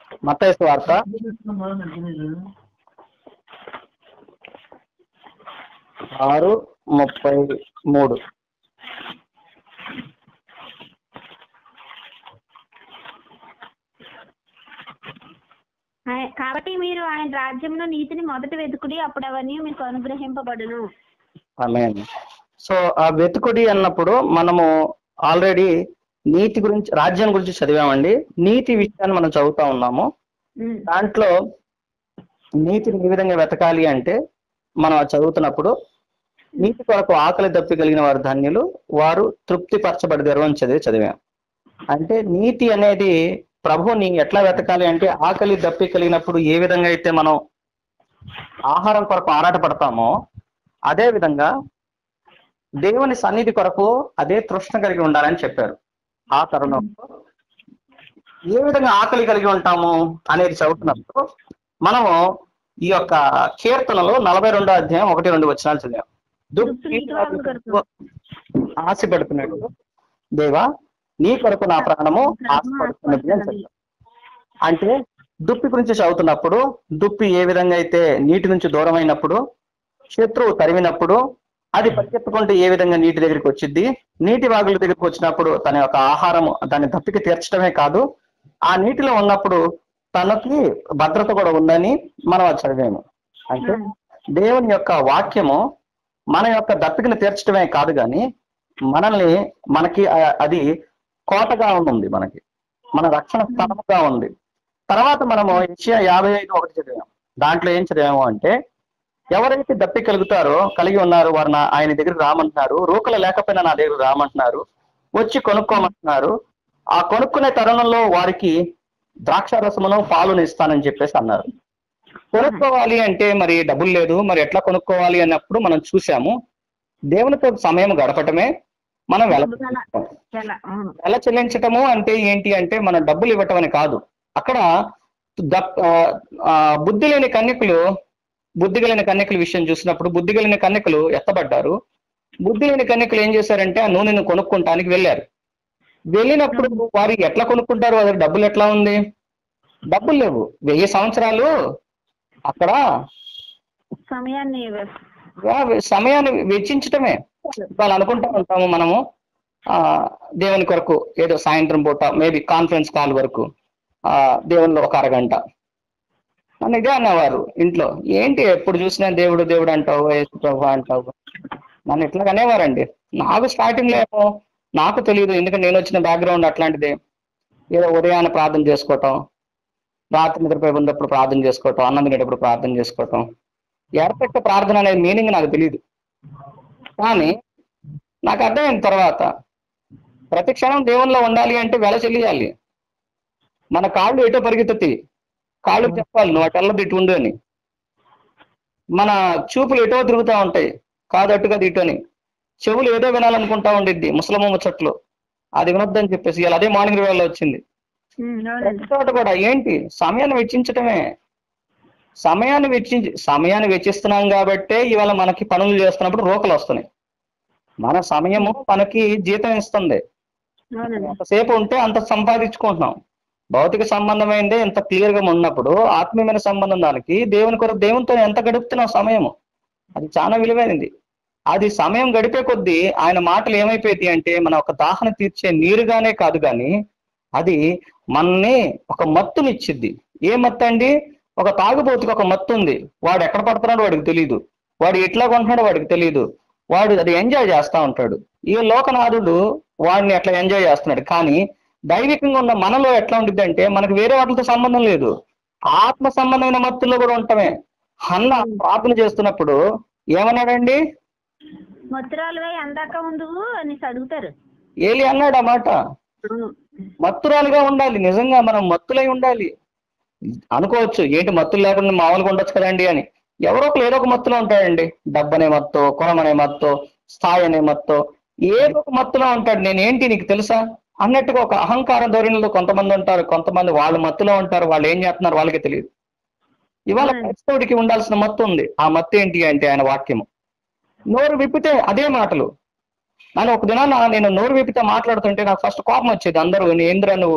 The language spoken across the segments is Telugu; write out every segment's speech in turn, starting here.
మత్తయి వార్త ఆరు ముప్పై మూడు ఆయ- కాబట్టి మీరు ఆయన రాజ్యంలో నీతిని మొదట వెతుకుడి అప్పుడు అవన్నీ మీకు అనుగ్రహింపబడును ఆమె సో ఆ వెతుకుడి అన్నప్పుడు మనము ఆల్రెడీ నీతి గురించి రాజ్యం గురించి చదివామండి నీతి విషయాన్ని మనం చదువుతా ఉన్నాము ఉమ్, దాంట్లో నీతిని ఏ విధంగా వెతకాలి అంటే మనం అది చదువుతున్నప్పుడు నీతి కొరకు ఆకలి దప్పి కలిగిన వారు ధన్యులు వారు తృప్తి పరచబడతారు అని చదివి చదివాం అంటే నీతి అనేది ప్రభుని ఎట్లా వెతకాలి అంటే ఆకలి దప్పి కలిగినప్పుడు ఏ విధంగా అయితే మనం ఆహారం కొరకు ఆరాట పడతామో అదే విధంగా దేవుని సన్నిధి కొరకు అదే తృష్ణ కలిగి ఉండాలని చెప్పారు ఆ తరుణంలో ఏ విధంగా ఆకలి కలిగి ఉంటాము అనేది చదువుతున్నప్పుడు మనము ఈ యొక్క కీర్తనలో నలభై రెండో అధ్యాయం ఒకటి రెండు వచనాలు చదివాం దుఃఖి నీతి వారి కొరకు. ఆశపడుతున్నాడు దేవా నీ కొరకు నా ప్రాణము ఆశపడుతున్నది అని చెప్పారు అంటే దుప్పి గురించి చదువుతున్నప్పుడు దుప్పి ఏ విధంగా అయితే నీటి నుంచి దూరం అయినప్పుడు శత్రువు తరిమినప్పుడు అది పరిగెత్తుకుంటూ ఏ విధంగా నీటి దగ్గరికి వచ్చింది నీటి వాగుల దగ్గరికి వచ్చినప్పుడు తన యొక్క ఆహారం దాన్ని దప్పికి తీర్చడమే కాదు ఆ నీటిలో ఉన్నప్పుడు తనకి భద్రత కూడా ఉందని మనం అది చదివాము అంటే దేవుని యొక్క వాక్యము మన యొక్క దప్పికను తీర్చడమే కాదు కానీ మనల్ని మనకి ఆ- అది కోటగా ఉంది మనకి మన రక్షణ స్థలముగా ఉంది తర్వాత మనము ఏషియా యాభై ఐదు ఒకటి చదివాం దాంట్లో ఏం చదివాము అంటే ఎవరైతే దప్పి కలుగుతారో కలిగి ఉన్నారు వారు నా ఆయన దగ్గరికి రామంటున్నారు రూకలు లేకపోయినా నా దగ్గర రామంటున్నారు వచ్చి కొనుక్కోమంటున్నారు ఆ కొనుక్కునే తరుణంలో వారికి ద్రాక్ష రసమును పాలును ఇస్తానని చెప్పేసి అన్నారు కొనుక్కోవాలి అంటే మరి డబ్బులు లేదు మరి ఎట్లా కొనుక్కోవాలి అన్నప్పుడు మనం చూసాము దేవునితో సమయం గడపటమే మనం వెల చాలా అవును వెల చెల్లించటము అంటే ఏంటి అంటే మనం డబ్బులు ఇవ్వటం అని కాదు అక్కడ దప్- ఆ, ఆ, బుద్ధి లేని కన్యకులు బుద్ధి కలిగిన కన్యకుల విషయం చూసినప్పుడు బుద్ధి కలిగిన కన్యకులు ఎత్తబడ్డారు బుద్ధి లేని కన్యకులు ఏం చేశారంటే ఆ నూనెను కొనుక్కుంటానికి వెళ్ళారు వెళ్ళినప్పుడు వారు ఎట్లా కొనుక్కుంటారు వారి డబ్బులు ఎట్లా ఉంది డబ్బులు లేవు వెయ్యి సంవత్సరాలు అక్కడ సమయాన్ని వా- సమయాన్ని వెచ్చించటమే వాళ్ళు అనుకుంటా ఉంటాము మనము ఆ దేవుని కొరకు ఏదో సాయంత్రం పూట మేబీ కాన్ఫరెన్స్ కాల్ వరకు ఆ దేవునిలో ఒక అరగంట నన్ను ఇదే అన్నవారు ఇంట్లో ఏంటి ఎప్పుడు చూసినా దేవుడు దేవుడు అంటావు యేసు ప్రభు అంటావు నన్ను ఇట్లా అనేవారండి నాకు స్టార్టింగ్ లేమో నాకు తెలియదు ఎందుకంటే నేను వచ్చిన బ్యాక్గ్రౌండ్ అట్లాంటిదే ఏదో ఉదయాన్నే ప్రార్థన చేసుకోవటం రాత్రి నిద్రపోయి ఉన్నప్పుడు ప్రార్థన చేసుకోవటం అన్నం తినేటప్పుడు ప్రార్థన చేసుకోవటం ఏర్పెట్ట ప్రార్థన అనే మీనింగ్ నాకు తెలియదు కానీ నాకు అర్థమైన తర్వాత ప్రతి క్షణం దేవునిలో ఉండాలి అంటే వెల చెల్లియాలి మన కాళ్ళు ఎటో పరిగెత్తుతాయి కాళ్ళు చెప్పాలి నువ్వు అటు వెళ్ళదు ఇటు ఉండు అని మన చూపులు ఎటో తిరుగుతూ ఉంటాయి కాదు అటు కాదు ఇటు అని చెవులు ఏదో వినాలనుకుంటా ఉండిద్ది ముసలమ్మ ముచ్చట్లు అది వినొద్దని చెప్పేసి ఇలా అదే మార్నింగ్ వేళలో వచ్చింది ఉమ్, అవునండి ప్రతి చోట కూడా ఏంటి సమయాన్ని వెచ్చించటమే సమయాన్ని వెచ్చించి సమయాన్ని వెచ్చిస్తున్నాం కాబట్టే ఇవాళ మనకి పనులు చేస్తున్నప్పుడు రోకలు వస్తున్నాయి మన సమయము మనకి జీతం ఇస్తుంది అవునండి ఎంతసేపు ఉంటే అంత సంపాదించుకుంటున్నాం భౌతిక సంబంధమైందే ఇంత క్లియర్ గా ఉన్నప్పుడు ఆత్మీయమైన సంబంధం దానికి దేవుని కొరకు దేవునితో ఎంత గడుపుతున్నాం సమయము అది చాలా విలువైనది అది సమయం గడిపే కొద్దీ ఆయన మాటలు ఏమైపోయింది అంటే మన ఒక దాహన తీర్చే నీరుగానే కాదు కానీ అది మనని ఒక మత్తునిచ్చిద్ది ఏ మత్తు అండి ఒక తాగుబోతుకి ఒక మత్తు ఉంది వాడు ఎక్కడ పడుతున్నాడో వాడికి తెలియదు వాడు ఎట్లా కొంటున్నాడో వాడికి తెలియదు వాడు అది ఎంజాయ్ చేస్తా ఉంటాడు ఈ లోకనాథుడు వాడిని అట్లా ఎంజాయ్ చేస్తున్నాడు కానీ దైవికంగా ఉన్న మనలో ఎట్లా ఉంటుంది అంటే మనకు వేరే వాటితో సంబంధం లేదు ఆత్మ సంబంధమైన మత్తులో కూడా ఉంటామే అన్న ప్రార్థన చేస్తున్నప్పుడు ఏమన్నాడండి మత్తురాలుగా ఎందాక ఉండు అని అడుగుతారు ఏలి అన్నాడు ఆ మాట అవును మత్తురాలుగా ఉండాలి నిజంగా మనం మత్తులై ఉండాలి అనుకోవచ్చు ఏంటి మత్తులు లేకుండా మామూలుగా ఉండొచ్చు కదండి అని ఎవరో ఒకరు ఏదో ఒక మత్తులో ఉంటాడండి డబ్బు అనే మత్తు కులం అనే మత్తు స్థాయి అనే మత్తు ఏదో ఒక మత్తులో ఉంటాడు నేను ఏంటి నీకు తెలుసా అన్నట్టుగా ఒక అహంకార ధోరణిలో కొంతమంది ఉంటారు కొంతమంది వాళ్ళ మత్తులో ఉంటారు వాళ్ళు ఏం చేస్తున్నారు వాళ్ళకి తెలియదు ఇవాళ Hmm. క్రైస్తవుడికి ఉండాల్సిన మత్తు ఉంది ఆ మత్తు ఏంటి అంటే ఆయన వాక్యము నోరు విప్పితే అదే మాటలు నన్ను ఒక దినాన నేను నోరు విప్పితే మాట్లాడుతుంటే నాకు ఫస్ట్ కోపం వచ్చేది అందరూ ఏంద్రా నువ్వు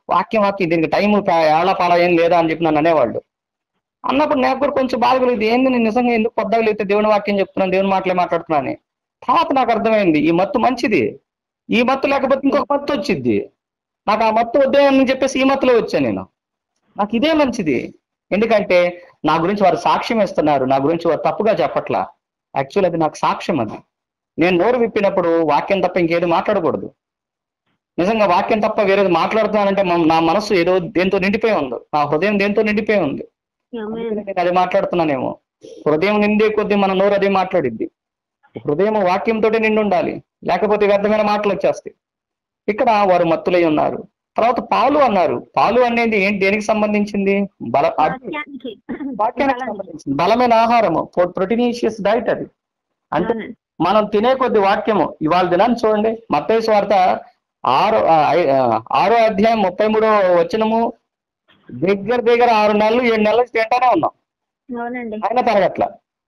వాక్యం వాక్యం దీనికి టైం ఏళ్లపాల ఏం లేదా అని చెప్పి నన్ను అనేవాళ్ళు అన్నప్పుడు నాకు కూడా కొంచెం బాధ కలిగింది ఏంది నేను నిజంగా ఎందుకు పొద్దగలిగితే దేవుని వాక్యం చెప్తున్నాను దేవుని మాటలే మాట్లాడుతున్నాను అని. తర్వాత నాకు అర్థమైంది ఈ మత్తు మంచిది ఈ మత్తు లేకపోతే ఇంకొక మత్తు వచ్చింది నాకు ఆ మత్తు వద్దే అని చెప్పేసి ఈ మత్తులో వచ్చాను నేను నాకు ఇదే మంచిది ఎందుకంటే నా గురించి వారు సాక్ష్యం ఇస్తున్నారు నా గురించి వారు తప్పుగా చెప్పట్లా యాక్చువల్ అది నాకు సాక్ష్యం అది నేను నోరు విప్పినప్పుడు వాక్యం తప్ప ఇంకేది మాట్లాడకూడదు నిజంగా వాక్యం తప్ప వేరేది మాట్లాడుతున్నానంటే మ- నా మనసు ఏదో దేంతో నిండిపోయి ఉంది నా హృదయం దేంతో నిండిపోయి ఉంది ఆమేన్. అందుకనే నేను అది మాట్లాడుతున్నానేమో హృదయం నిండే కొద్దీ మన నోరు అదే మాట్లాడిద్ది హృదయం వాక్యంతో నిండి ఉండాలి లేకపోతే వ్యర్థమైన మాటలు వచ్చేస్తాయి ఇక్కడ వారు మత్తులై ఉన్నారు తర్వాత పాలు అన్నారు పాలు అనేది ఏంటి దేనికి సంబంధించింది బల అది వాక్యానికి వాక్యానికి సంబంధించింది బలమైన ఆహారము ప్రోటీనిషియస్ డైట్ అది అంటే అవునండి. మనం తినే కొద్ది వాక్యము ఇవాళ దినాన్ని చూడండి మత్తయి వార్త ఆరో ఆ, ఐ- ఆ, ఆరో అధ్యాయం ముప్పై మూడో వచనము దగ్గర దగ్గర ఆరు నెలలు ఏడు నెలలు తింటానే ఉన్నాం అవునండి ఆయన తరగట్ల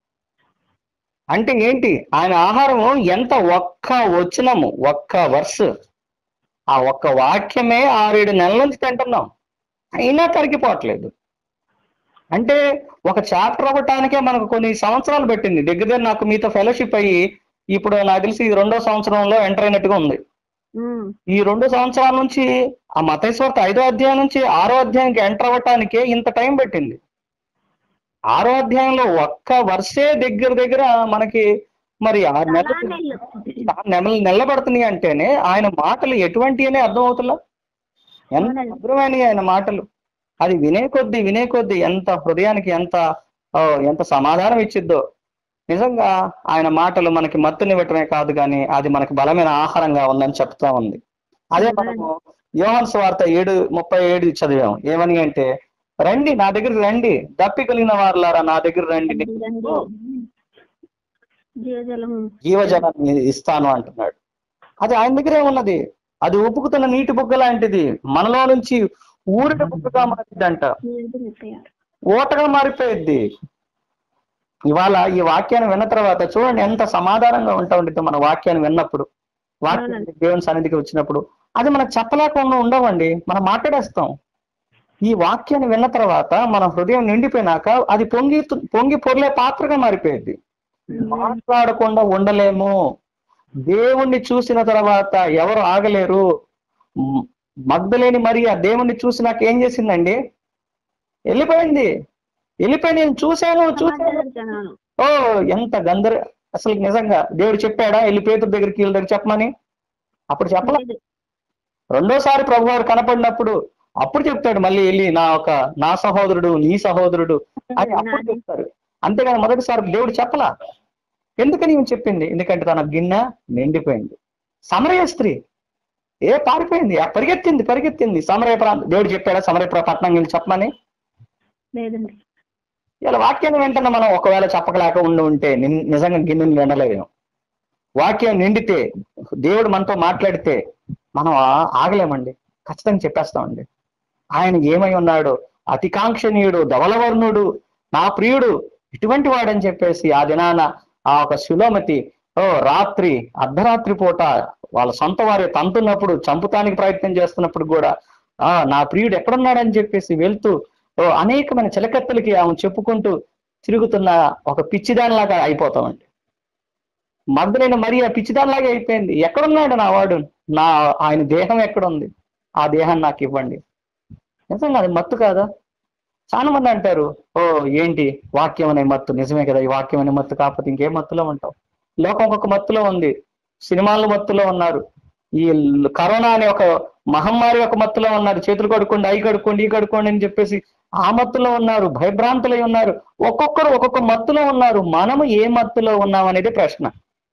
అంటే ఏంటి ఆయన ఆహారము ఎంత ఒక్క వచనము ఒక్క వర్స్ ఆ ఒక్క వాక్యమే ఆరేడు నెలల నుంచి తింటున్నాం అయినా కరిగిపోవట్లేదు అంటే ఒక చాప్టర్ అవ్వటానికే మనకు కొన్ని సంవత్సరాలు పెట్టింది దగ్గర దగ్గర నాకు మీతో ఫెలోషిప్ అయ్యి ఇప్పుడు నాకు తెలిసి ఇది రెండో సంవత్సరంలో ఎంటర్ అయినట్టుగా ఉంది ఉమ్. ఈ రెండు సంవత్సరాల నుంచి ఆ మతేశ్వర్త ఐదో అధ్యాయం నుంచి ఆరో అధ్యాయానికి ఎంటర్ అవ్వటానికే ఇంత టైం పెట్టింది ఆరో అధ్యాయంలో ఒక్క వర్షే దగ్గర దగ్గర మనకి మరి ఆరు చాలా నెలలు నెలలు. ఆరు నెలలు నిలబడుతున్నాయి అంటేనే ఆయన మాటలు ఎటువంటి అనే అర్థం అవుతులా ఎంత అవునండి. మధురమైనవి ఆయన మాటలు అది వినే కొద్దీ వినే కొద్దీ ఎంత హృదయానికి ఎంత ఆ, ఎంత సమాధానం ఇచ్చిద్దో నిజంగా ఆయన మాటలు మనకి మత్తునివ్వటమే కాదు కానీ అది మనకి బలమైన ఆహారంగా ఉందని చెప్తా ఉంది అదే మనము యోహాన్ వార్త ఏడు ముప్పై ఏడు చదివాం ఏమని అంటే రండి నా దగ్గర రండి దప్పి కలిగిన వారులారా నా దగ్గర రండి నేను రండి. జీవజలం జీవజలాన్ని ఇస్తాను అంటున్నాడు అది ఆయన దగ్గరే ఉన్నది అది ఉపుకుతున్న నీటి బుగ్గ లాంటిది మనలో నుంచి ఊరిట బుగ్గగా మారిద్దంట ఏంటి ముప్పై ఆరు. ఓటగా మారిపోయిద్ది ఇవాళ ఈ వాక్యాన్ని విన్న తర్వాత చూడండి ఎంత సమాధానంగా ఉంటా ఉండిద్ది మన వాక్యాన్ని విన్నప్పుడు వాక్యం అవునండి. దేవుని సన్నిధికి వచ్చినప్పుడు అది మనకు చెప్పలేకుండా ఉండవండి మనం మాట్లాడేస్తాం ఈ వాక్యాన్ని విన్న తర్వాత మన హృదయం నిండిపోయినాక అది పొంగి పొంగి పొర్లే పాత్రగా మారిపోయింది మాట్లాడకుండా ఉండలేము దేవుణ్ణి చూసిన తర్వాత ఎవరు ఆగలేరు మ్, మగ్ధలేని మరి ఆ దేవుణ్ణి చూసి నాకు ఏం చేసిందండి వెళ్ళిపోయింది వెళ్ళిపోయి నేను చూశాను చూశాను సమాధానం జనాలు. ఓ ఎంత గందర అసలు నిజంగా దేవుడు చెప్పాడా వెళ్ళి పేతురు దగ్గరికి వీళ్ళ దగ్గర చెప్పమని అప్పుడు చెప్పలే లేదు. రెండోసారి ప్రభు వారు కనపడినప్పుడు అప్పుడు చెప్తాడు మళ్ళీ వెళ్ళి నా ఒక నా సహోదరుడు నీ సహోదరుడు అని అప్పుడు నాది. చెప్తారు అంతేగాని మొదటిసారి దేవుడు చెప్పలా ఎందుకని ఈమె చెప్పింది ఎందుకంటే తన గిన్నె నిండిపోయింది సమరయ స్త్రీ ఏ పారిపోయింది ఆ పరిగెత్తింది పరిగెత్తింది సమరయ ప్రాంతం దేవుడు చెప్పాడా సమరయ ప్ర- పట్టణం వెళ్ళి చెప్పమని లేదండి ఇలా వాక్యాన్ని వెంటనే మనం ఒకవేళ చెప్పకలేక ఉండి ఉంటే నిన్- నిజంగా గిన్నెని నిండలేము వాక్యం నిండితే దేవుడు మనతో మాట్లాడితే మనం ఆ- ఆగలేమండి ఖచ్చితంగా చెప్పేస్తామండి ఆయన ఏమై ఉన్నాడు అతికాంక్షణీయుడు ధవలవర్ణుడు నా ప్రియుడు ఇటువంటి వాడని చెప్పేసి ఆ దినాన ఆ ఒక శిలోమతి ఓ రాత్రి అర్ధరాత్రి పూట వాళ్ళ సొంత వారి తంతున్నప్పుడు చంపుతానికి ప్రయత్నం చేస్తున్నప్పుడు కూడా ఆ నా ప్రియుడు ఎక్కడున్నాడని చెప్పేసి వెళ్తూ ఓ అనేకమైన చిలకత్తలకి ఆమె చెప్పుకుంటూ తిరుగుతున్న ఒక పిచ్చిదానిలాగా అయిపోతామండి మగ్ధులైన మరి ఆ పిచ్చిదానిలాగా అయిపోయింది ఎక్కడున్నాడు నా వాడు నా ఆయన దేహం ఎక్కడుంది ఆ దేహాన్ని నాకు ఇవ్వండి నిజంగా అది మత్తు కాదా చాలా మంది అంటారు ఓ ఏంటి వాక్యం అనే మత్తు నిజమే కదా ఈ వాక్యం అనే మత్తు కాకపోతే ఇంకేం మత్తులో ఉంటావు లోకం ఒక మత్తులో ఉంది సినిమాల మత్తులో ఉన్నారు ఈ ల్- కరోనా అనే ఒక మహమ్మారి ఒక మత్తులో ఉన్నారు చేతులు కడుక్కోండి అవి కడుక్కోండి ఈ కడుక్కోండి అని చెప్పేసి ఆ మత్తులో ఉన్నారు భయభ్రాంతులై ఉన్నారు ఒక్కొక్కరు ఒక్కొక్క మత్తులో ఉన్నారు మనము ఏ మత్తులో ఉన్నాం అనేది ప్రశ్న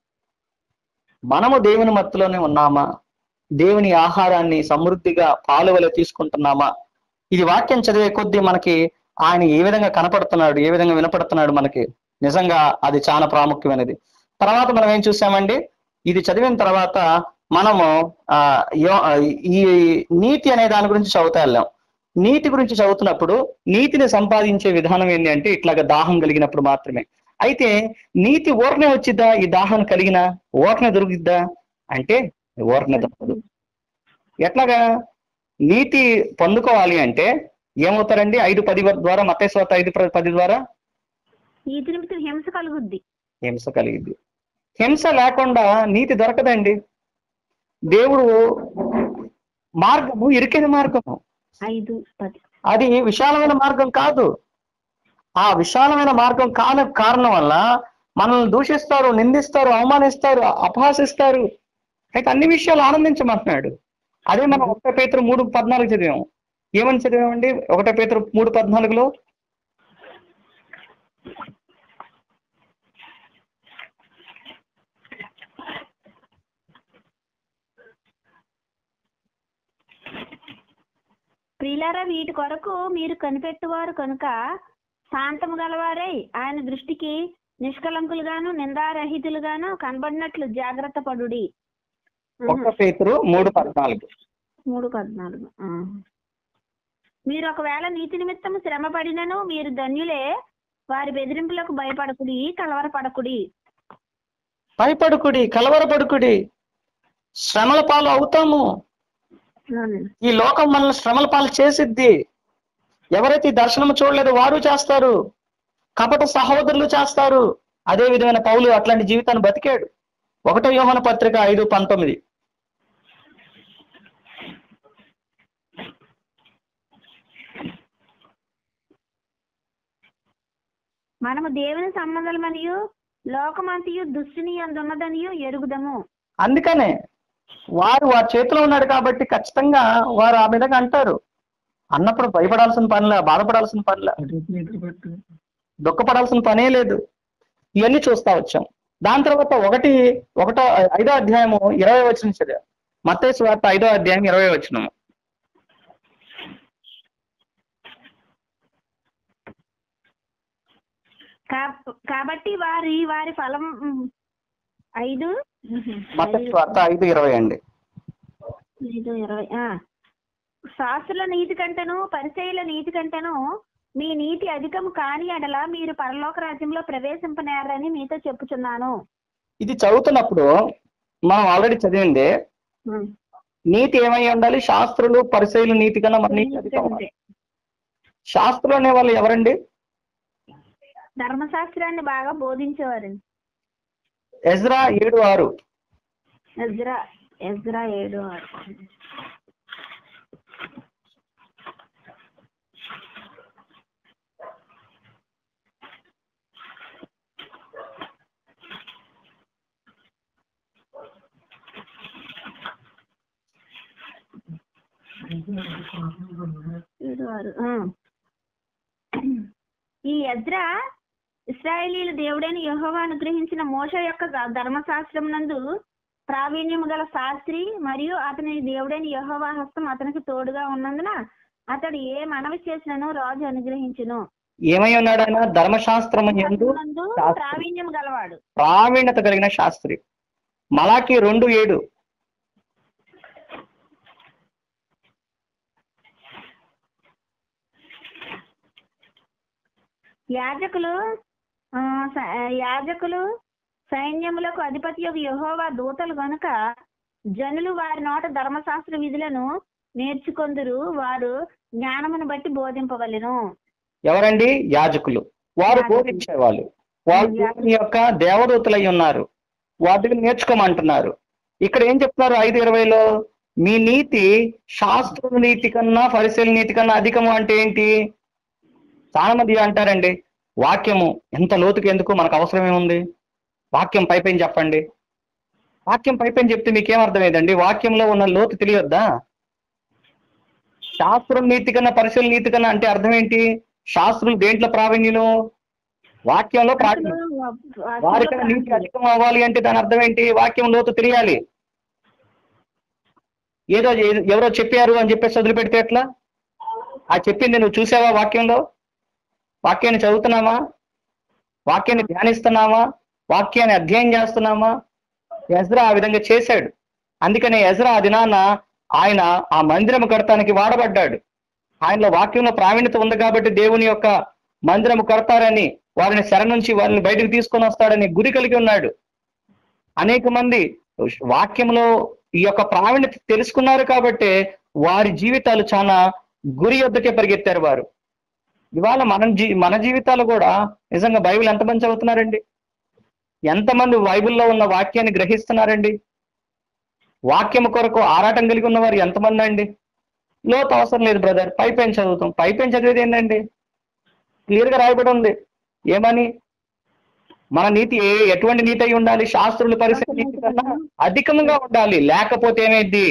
మనము దేవుని మత్తులోనే ఉన్నామా దేవుని ఆహారాన్ని సమృద్ధిగా పాలువల తీసుకుంటున్నామా ఇది వాక్యం చదివే కొద్దీ మనకి ఆయన ఏ విధంగా కనపడుతున్నాడు ఏ విధంగా వినపడుతున్నాడు మనకి నిజంగా అది చాలా ప్రాముఖ్యమైనది తర్వాత మనం ఏం చూసామండి ఇది చదివిన తర్వాత మనము ఆ యో- ఈ నీతి అనే దాని గురించి చదువుతా వెళ్ళాం నీతి గురించి చదువుతున్నప్పుడు నీతిని సంపాదించే విధానం ఏంటి అంటే ఇట్లాగా దాహం కలిగినప్పుడు మాత్రమే అయితే నీతి ఓర్నే వచ్చిద్దా ఈ దాహం కలిగిన ఓర్నే దొరికిద్దా అంటే ఓర్నే దొరకదు ఎట్లాగా నీతి పొందుకోవాలి అంటే ఏమవుతారండి ఐదు పది ద్వారా మతేశ్వత ఐదు ప్ర- పది ద్వారా నీతి నిమిత్తం హింస కలుగుద్ది హింస కలిగింది హింస లేకుండా నీతి దొరకదండి దేవుడు మార్గము ఇరికైన మార్గము ఐదు పది అది విశాలమైన మార్గం కాదు ఆ విశాలమైన మార్గం కాని కారణం వల్ల మనల్ని దూషిస్తారు నిందిస్తారు అవమానిస్తారు అపహాసిస్తారు అయితే అన్ని విషయాలు ఆనందించమంటున్నాడు అదే మనం ఒకటో పేతురు మూడు పద్నాలుగు చదివాం ఏమని చదివామండి ఒకటో పేతురు మూడు పద్నాలుగులో ప్రియులారా వీటి కొరకు మీరు కనిపెట్టువారు కనుక శాంతము గలవారై ఆయన దృష్టికి నిష్కలంకులుగాను నిందారహితులుగాను కనబడినట్లు జాగ్రత్త పడుడి ఒకటో పేతురు మూడు పద్నాలుగు మూడు పద్నాలుగు ఆ. మీరు ఒకవేళ నీతి నిమిత్తము శ్రమ పడినను మీరు ధన్యులే వారి బెదిరింపులకు భయపడకుడి కలవరపడకుడి భయపడుకుడి కలవరపడుకుడి శ్రమల పాలు అవుతాము ఈ లోకం మనల్ని శ్రమల పాలు చేసిద్ది ఎవరైతే ఈ దర్శనం చూడలేదు వారు చేస్తారు కపట సహోదరులు చేస్తారు అదే విధమైన పౌలు అట్లాంటి జీవితాన్ని బతికాడు ఒకటో యోహన పత్రిక ఐదు పంతొమ్మిది మనము దేవుని సంబంధమనియు లోకమంతియు దుష్టుని అందున్నదనియు ఎరుగుదము అందుకనే వారు వారి చేతిలో ఉన్నాడు కాబట్టి ఖచ్చితంగా వారు ఆ విధంగా అంటారు అన్నప్పుడు భయపడాల్సిన పనిలే బాధపడాల్సిన పనిలే దుఃఖపడాల్సిన పనే లేదు ఇవన్నీ చూస్తా వచ్చాం దాని తర్వాత ఒకటి ఒకటో ఐదో అధ్యాయము ఇరవై వచ్చిన చదివా మత్తయి వార్త ఐదో అధ్యాయం ఇరవై వచ్చినము కా- కాబట్టి వారి వారి ఫలం ఉమ్, ఐదు మత్తయి వార్త ఐదు ఇరవై అండి ఐదు ఇరవై ఆ. శాస్త్రుల నీతి కంటేను పరిచయుల నీతి కంటేను మీ నీతి అధికము కాని ఎడల మీరు పరలోక రాజ్యంలో ప్రవేశింపనేరని మీతో చెప్పుచున్నాను ఇది చదువుతున్నప్పుడు మనం ఆల్రెడీ చదివింది ఉమ్. నీతి ఏమై ఉండాలి శాస్త్రులు పరిచయులు నీతి కన్నా మన నీతి అధికం అంతే. శాస్త్రులు అనే వాళ్ళు ఎవరండి ధర్మశాస్త్రాన్ని బాగా బోధించేవారు ఎజ్రా ఏడు ఆరు ఎజ్రా ఎజ్రా ఏడు ఆరు ఏడు ఆరు ఆ. ఈ ఎజ్రా ఇస్రాయేలీల దేవుడైన యెహోవా అనుగ్రహించిన మోష యొక్క ధ- ధర్మశాస్త్రం నందు ప్రావీణ్యము గల శాస్త్రి మరియు అతని దేవుడైన యెహోవా హస్తం అతనికి తోడుగా ఉన్నందున అతడు ఏ మనవి చేసినను రాజు అనుగ్రహించును ఏమై ఉన్నాడు ఆయన ధర్మశాస్త్రము ఎందు నందు శాస్త్రి. ప్రావీణ్యం గలవాడు ప్రావీణ్యత కలిగిన శాస్త్రి మలాకి రెండు ఏడు యాజకులు ఆ, స- యాజకులు సైన్యములకు అధిపతి యొక్క యెహోవా దూతలు గనుక జనులు వారి నోట ధర్మశాస్త్ర విధులను నేర్చుకొందురు వారు జ్ఞానమును బట్టి బోధింపవలెను ఎవరండి యాజకులు వారు యాజకులు. బోధించేవాళ్ళు వారు దేవుని యొక్క దేవదూతలై ఉన్నారు వారి దగ్గర నేర్చుకోమంటున్నారు ఇక్కడ ఏం చెప్తున్నారు ఐదు ఇరవైలో మీ నీతి శాస్త్రుల నీతి కన్నా పరిశీలన నీతి కన్నా అధికము అంటే ఏంటి చాలా మంది అంటారండి వాక్యము ఎంత లోతుకి ఎందుకు మనకు అవసరం ఏముంది వాక్యం పైపైన చెప్పండి వాక్యం పైపైన చెప్తే మీకేం అర్థమైందండి వాక్యంలో ఉన్న లోతు తెలియొద్దా శాస్త్రం నీతి కన్నా పరిశీలన నీతి కన్నా అంటే అర్థం ఏంటి శాస్త్రులు దేంట్లో ప్రావీణ్యులు వాక్యంలో ప్రావీణ్యం వారికన్నా నీతి అధికం అవ్వాలి అంటే దాని అర్థం ఏంటి వాక్యం లోతు తెలియాలి ఏదో ఏ- ఎవరో చెప్పారు అని చెప్పేసి వదిలిపెడితే ఎట్లా ఆ చెప్పింది నువ్వు చూసావా వాక్యంలో వాక్యాన్ని చదువుతున్నామా వాక్యాన్ని ధ్యానిస్తున్నామా వాక్యాన్ని అధ్యయనం చేస్తున్నామా ఎజ్రా ఆ విధంగా చేశాడు అందుకనే ఎజ్రా ఆ దినాన ఆయన ఆ మందిరం కడతానికి వాడబడ్డాడు ఆయనలో వాక్యంలో ప్రావీణ్యత ఉంది కాబట్టి దేవుని యొక్క మందిరం కడతారని వారిని శర నుంచి వారిని బయటకు తీసుకొని వస్తాడని గురి కలిగి ఉన్నాడు అనేక మంది వాక్యంలో ఈ యొక్క ప్రావీణ్యత తెలుసుకున్నారు కాబట్టి వారి జీవితాలు చాలా గురి యొద్దకే పరిగెత్తారు వారు ఇవాళ మన జీ మన జీవితాలు కూడా నిజంగా బైబిల్ ఎంతమంది చదువుతున్నారండి ఎంతమంది బైబిల్లో ఉన్న వాక్యాన్ని గ్రహిస్తున్నారండి వాక్యం కొరకు ఆరాటం కలిగి ఉన్నవారు ఎంతమంది అండి లోతు అవసరం లేదు బ్రదర్ పైపైన చదువుతాం పైపైన చదివేది ఏంటండి క్లియర్ గా రాయబడి ఉంది ఏమని మన నీతి ఏ- ఎటువంటి నీతి అయి ఉండాలి శాస్త్రుల పరిస్థితి నీతి కన్నా అధికంగా ఉండాలి లేకపోతే ఏమైంది